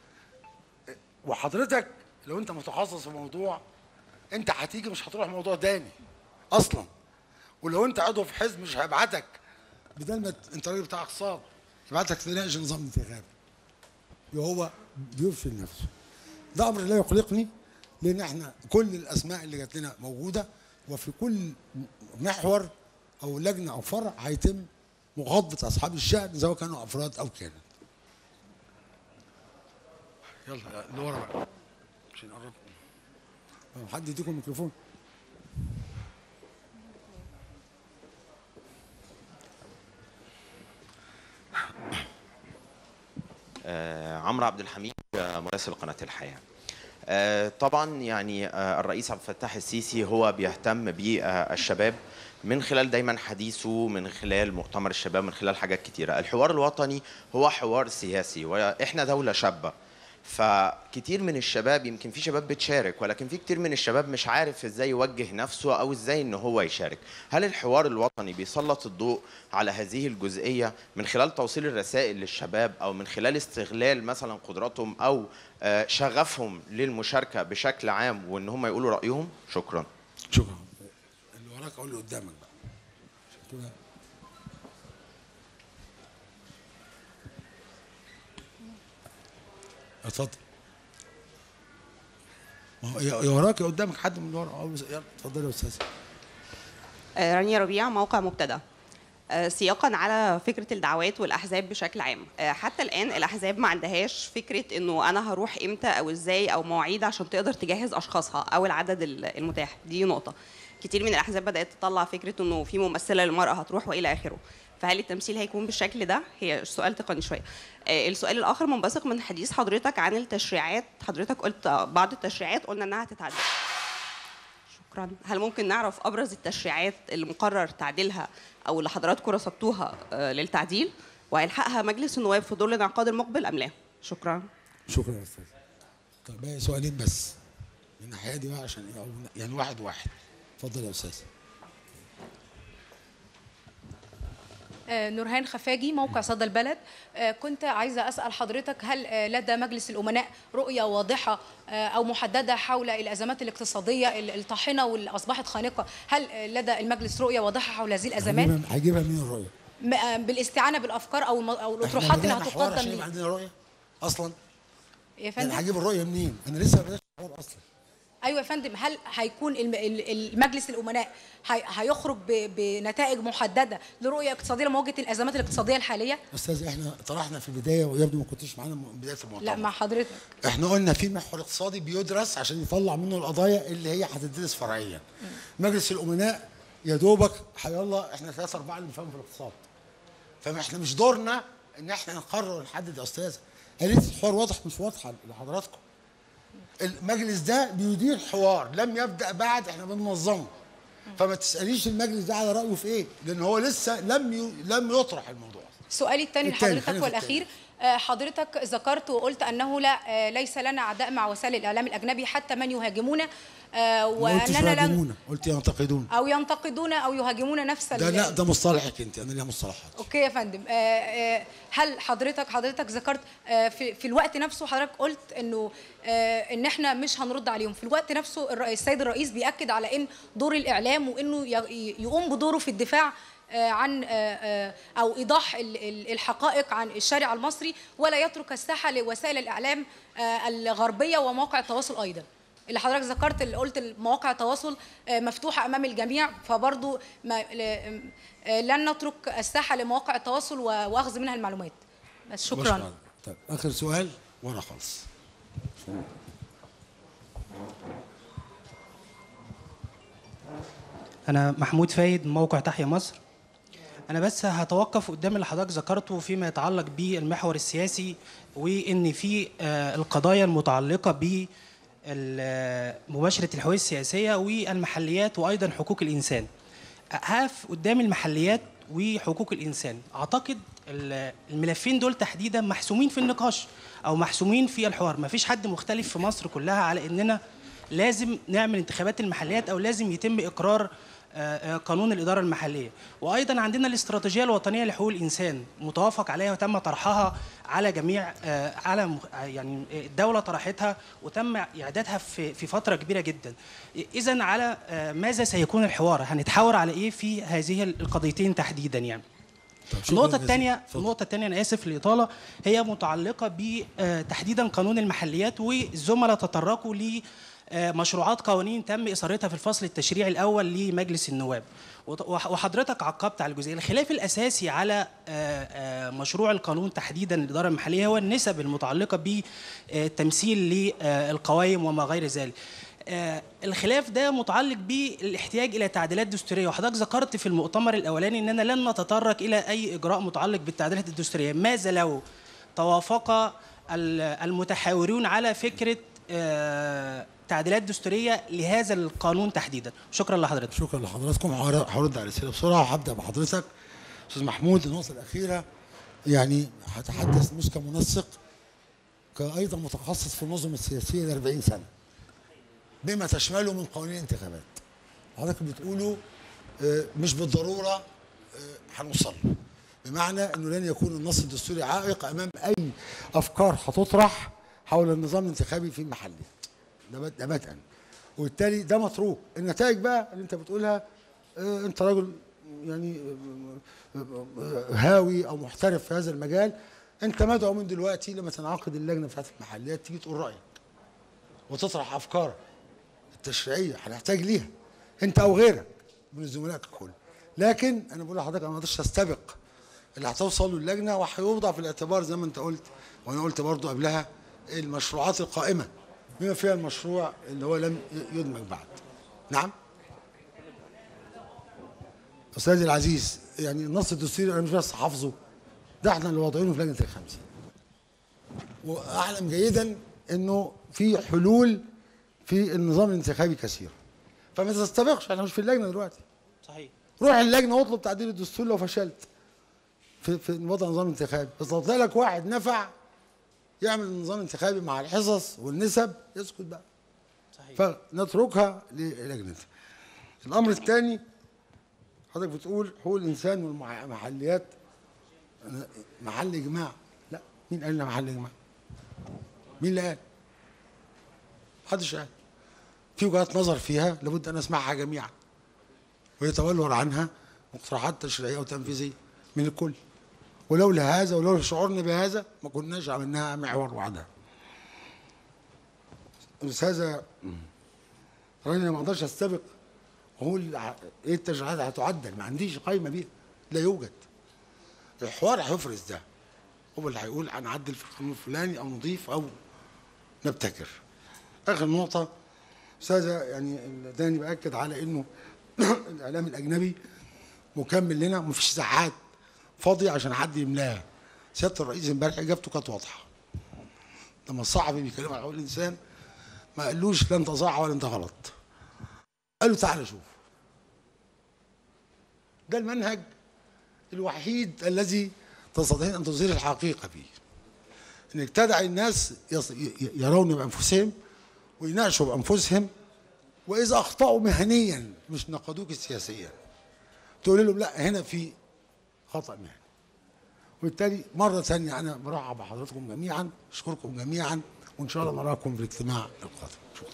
Speaker 2: وحضرتك لو انت متخصص في موضوع انت هتيجي مش هتروح موضوع تاني اصلا ولو انت عضو في حزب مش هيبعتك بدل ما ت- انت راجل بتاع اقتصاد يبعتك تناقش نظام انتخابي يبقى هو بيفشل نفسه ده امر لا يقلقني لان احنا كل الاسماء اللي جات لنا موجوده وفي كل محور او لجنه او فرع هيتم مغاضبه اصحاب الشأن سواء كانوا افراد او كانت يلا اللي ورا بقى عشان نقرب حد يديكم الميكروفون
Speaker 10: آه، عمرو عبد الحميد آه، مراسل قناة الحياة آه، طبعا يعني آه، الرئيس عبد الفتاح السيسي هو بيهتم بالشباب من خلال دايما حديثه من خلال مؤتمر الشباب من خلال حاجات كتيرة الحوار الوطني هو حوار سياسي واحنا دولة شابة فكتير من الشباب يمكن في شباب بتشارك ولكن في كتير من الشباب مش عارف ازاي يوجه نفسه او ازاي ان هو يشارك هل الحوار الوطني بيسلط الضوء على هذه الجزئية من خلال توصيل الرسائل للشباب او من خلال استغلال مثلا قدراتهم او آه، شغفهم للمشاركة بشكل عام وان هم يقولوا رأيهم شكرا
Speaker 2: شكرا اللي وراك اقول له قدامك بقى عشان كده اتفضل ما هو يا يا وراك يا قدامك حد من اللي ورا أه، يلا اتفضل يا استاذ
Speaker 1: آه، رانيا ربيع موقع مبتدأ آه، سياقا على فكرة الدعوات والأحزاب بشكل عام آه، حتى الآن الأحزاب ما عندهاش فكرة أنه أنا هروح إمتى أو إزاي أو مواعيد عشان تقدر تجهز أشخاصها أو العدد ال- المتاح دي نقطة كتير من الأحزاب بدأت تطلع فكرة أنه في ممثلة للمرأة هتروح وإلى آخره فهل التمثيل هيكون بالشكل ده؟ هي سؤال تقني شوية. آه، السؤال الآخر منبثق من حديث حضرتك عن التشريعات، حضرتك قلت آه، بعض التشريعات قلنا إنها هتتعدل. شكرا هل ممكن نعرف ابرز التشريعات اللي مقرر تعديلها او اللي حضراتكم رصدتوها آه، للتعديل وهيلحقها مجلس النواب في دور الانعقاد المقبل ام لا شكرا
Speaker 2: شكرا يا استاذ طب باقي سؤالين بس من الناحيه دي بقى عشان إيه؟ أو- يعني واحد واحد اتفضل يا استاذ
Speaker 3: آه، نورهان خفاجي موقع صدى البلد آه، كنت عايزة أسأل حضرتك هل آه، لدى مجلس الأمناء رؤية واضحة آه، أو محددة حول الأزمات الاقتصادية ال- الطاحنة واللي أصبحت خانقة هل آه، لدى المجلس رؤية واضحة حول هذه الأزمات
Speaker 2: هجيبها- هجيبها من الرؤيه
Speaker 3: م- آه، بالاستعانة بالأفكار أو الم- أو
Speaker 2: احنا
Speaker 3: الأطروحات اللي
Speaker 2: بدأنا حوار
Speaker 3: هتقدم
Speaker 2: عشان يبقى
Speaker 3: لي
Speaker 2: عندنا رؤيه اصلا
Speaker 3: يا
Speaker 2: يعني
Speaker 3: فندم
Speaker 2: هجيب الرؤيه منين انا لسه ما بدأتش حوار اصلا
Speaker 3: ايوه يا فندم هل هيكون الم- ال- المجلس الامناء هي- هيخرج ب- بنتائج محدده لرؤيه اقتصاديه لمواجهه الازمات الاقتصاديه الحاليه؟
Speaker 2: استاذ احنا طرحنا في البدايه ويبدو ما كنتش معانا من بدايه المؤتمر
Speaker 3: لا مع حضرتك
Speaker 2: احنا قلنا في محور اقتصادي بيدرس عشان يطلع منه القضايا اللي هي هتدرس فرعيا مجلس الامناء يا دوبك حيالله احنا ثلاثة أربعة اللي بنفهم في الاقتصاد فما احنا مش دورنا ان احنا نقرر ونحدد يا استاذ قالت الحوار واضح مش واضحه لحضراتكم المجلس ده بيدير حوار لم يبدا بعد احنا بننظمه فما تساليش المجلس ده على رايه في ايه لان هو لسه لم ي... لم يطرح الموضوع
Speaker 3: سؤالي الثاني
Speaker 2: التاني،
Speaker 3: لحضرتك
Speaker 2: خلينا في
Speaker 3: والاخير آه، حضرتك ذكرت وقلت انه لا آه، ليس لنا اعداء مع وسائل الاعلام الاجنبي حتى من يهاجمونا آه،
Speaker 2: ما قلتش
Speaker 3: واننا لن
Speaker 2: يهاجمونا قلت ينتقدون
Speaker 3: او ينتقدون او يهاجمون نفس
Speaker 2: ده
Speaker 3: ال-
Speaker 2: لا ده مصطلحك انت انا ليها مصطلحات
Speaker 3: اوكي يا فندم آه، آه، هل حضرتك حضرتك ذكرت آه، في في الوقت نفسه حضرتك قلت انه آه، ان احنا مش هنرد عليهم في الوقت نفسه الر- السيد الرئيس بياكد على ان دور الاعلام وانه ي- يقوم بدوره في الدفاع آه، عن آه، آه، او ايضاح ال- ال- الحقائق عن الشارع المصري ولا يترك الساحه لوسائل الاعلام آه، الغربيه ومواقع التواصل ايضا اللي حضرتك ذكرت اللي قلت مواقع التواصل آه، مفتوحه امام الجميع فبرضو ما ل- آه، لن نترك الساحه لمواقع التواصل و- واخذ منها المعلومات بس شكرا
Speaker 2: طيب اخر سؤال ورا خالص
Speaker 9: أنا محمود فايد من موقع تحيا مصر أنا بس هتوقف قدام اللي حضرتك ذكرته فيما يتعلق بالمحور السياسي وإن في آه، القضايا المتعلقة ب مباشرة الحقوق السياسية والمحليات وأيضا حقوق الإنسان
Speaker 4: هقف قدام المحليات وحقوق الانسان اعتقد ال- الملفين دول تحديدا محسومين في النقاش او محسومين في الحوار ما فيش حد مختلف في مصر كلها على اننا لازم نعمل انتخابات المحليات او لازم يتم اقرار آه، آه، قانون الاداره المحليه وايضا عندنا الاستراتيجيه الوطنيه لحقوق الانسان متوافق عليها وتم طرحها على جميع آه، على مخ- آه، يعني الدوله طرحتها وتم اعدادها في في فتره كبيره جدا اذا على آه، ماذا سيكون الحوار هنتحاور على ايه في هذه القضيتين تحديدا يعني النقطة
Speaker 2: جزيلا.
Speaker 4: الثانية النقطة الثانية أنا آسف للإطالة هي متعلقة بتحديدا قانون المحليات والزملاء تطرقوا ل آه، مشروعات قوانين تم إثارتها في الفصل التشريعي الأول لمجلس النواب وط- وح- وحضرتك عقبت على الجزئية الخلاف الأساسي على آه، آه، مشروع القانون تحديدا الإدارة المحلية هو النسب المتعلقة بالتمثيل للقوائم وما غير ذلك آه، الخلاف ده متعلق بالاحتياج الى تعديلات دستوريه وحضرتك ذكرت في المؤتمر الاولاني اننا لن نتطرق الى اي اجراء متعلق بالتعديلات الدستوريه ماذا لو توافق ال- المتحاورون على فكره آه، تعديلات دستوريه لهذا القانون تحديدا شكرا لحضرتك
Speaker 2: شكرا لحضراتكم هر- هرد على الاسئله بسرعه وهبدا بحضرتك استاذ محمود النقطه الاخيره يعني هتحدث مش كمنسق كايضا متخصص في النظم السياسيه ل 40 سنه بما تشمله من قوانين الانتخابات حضرتك بتقولوا آه، مش بالضروره آه، هنوصل له. بمعنى انه لن يكون النص الدستوري عائق امام اي افكار هتطرح حول النظام الانتخابي في محله ده بد- ده بدءا وبالتالي ده متروك النتائج بقى اللي انت بتقولها آه، انت راجل يعني آه، آه، هاوي او محترف في هذا المجال انت مدعو من دلوقتي لما تنعقد اللجنه بتاعت المحليات تيجي تقول رايك وتطرح افكارك التشريعيه هنحتاج ليها انت او غيرك من الزملاء ككل لكن انا بقول لحضرتك انا ما اقدرش استبق اللي هتوصل له اللجنه وهيوضع في الاعتبار زي ما انت قلت وانا قلت برضو قبلها المشروعات القائمه بما فيها المشروع اللي هو لم يدمج بعد نعم استاذي العزيز يعني النص الدستوري انا مش بس حافظه ده احنا اللي واضعينه في لجنه الخمسين واعلم جيدا انه في حلول في النظام الانتخابي كثيره فما تستبقش احنا مش في اللجنه دلوقتي
Speaker 4: صحيح
Speaker 2: روح اللجنه واطلب تعديل الدستور لو فشلت في في وضع نظام انتخابي بس لو طلع لك واحد نفع يعمل نظام انتخابي مع الحصص والنسب يسكت بقى
Speaker 4: صحيح
Speaker 2: فنتركها للجنتها الامر الثاني حضرتك بتقول حقوق الانسان والمحليات محل اجماع لا مين قال لنا محل اجماع مين اللي قال محدش قال في وجهات نظر فيها لابد ان نسمعها جميعا ويتولور عنها مقترحات تشريعيه وتنفيذيه من الكل ولولا هذا ولولا شعورنا بهذا ما كناش عملناها محور وحدها الاستاذه راجل ما اقدرش استبق واقول ع- ايه التشريعات هتعدل ما عنديش قايمه بيها لا يوجد الحوار هيفرز ده هو اللي هيقول هنعدل في القانون الفلاني او نضيف او نبتكر اخر نقطه استاذه يعني تاني باكد على انه الاعلام الاجنبي مكمل لنا ومفيش ساعات فاضيه عشان حد يملاها سياده الرئيس امبارح اجابته كانت واضحه لما الصحفي بيكلمه عن حقوق الانسان ما قالوش لا انت صح ولا انت غلط قال له تعالى شوف ده المنهج الوحيد الذي تستطيع ان تظهر الحقيقه فيه انك تدعي الناس يص- ي- ي- يرون بانفسهم ويناقشوا بانفسهم واذا اخطاوا مهنيا مش نقدوك سياسيا تقول لهم لا هنا في خطا مهني وبالتالي مره ثانيه انا برحب بحضراتكم جميعا اشكركم جميعا وان شاء الله نراكم في الاجتماع القادم شكرا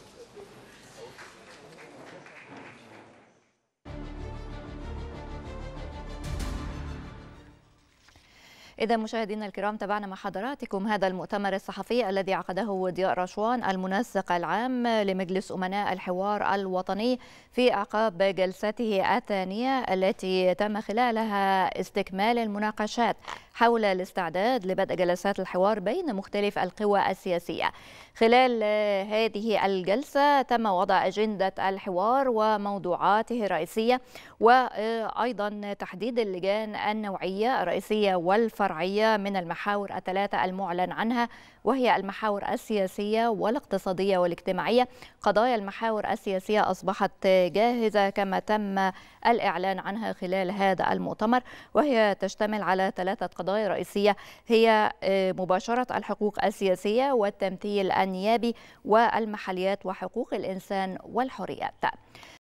Speaker 22: إذا مشاهدينا الكرام تابعنا مع حضراتكم هذا المؤتمر الصحفي الذي عقده ضياء رشوان المنسق العام لمجلس أمناء الحوار الوطني في أعقاب جلسته الثانية التي تم خلالها استكمال المناقشات حول الاستعداد لبدء جلسات الحوار بين مختلف القوى السياسية خلال هذه الجلسة تم وضع أجندة الحوار وموضوعاته الرئيسية وأيضا تحديد اللجان النوعية الرئيسية والفرعية فرعية من المحاور الثلاثة المعلن عنها وهي المحاور السياسية والاقتصادية والاجتماعية قضايا المحاور السياسية أصبحت جاهزة كما تم الإعلان عنها خلال هذا المؤتمر وهي تشتمل على ثلاثة قضايا رئيسية هي مباشرة الحقوق السياسية والتمثيل النيابي والمحليات وحقوق الإنسان والحريات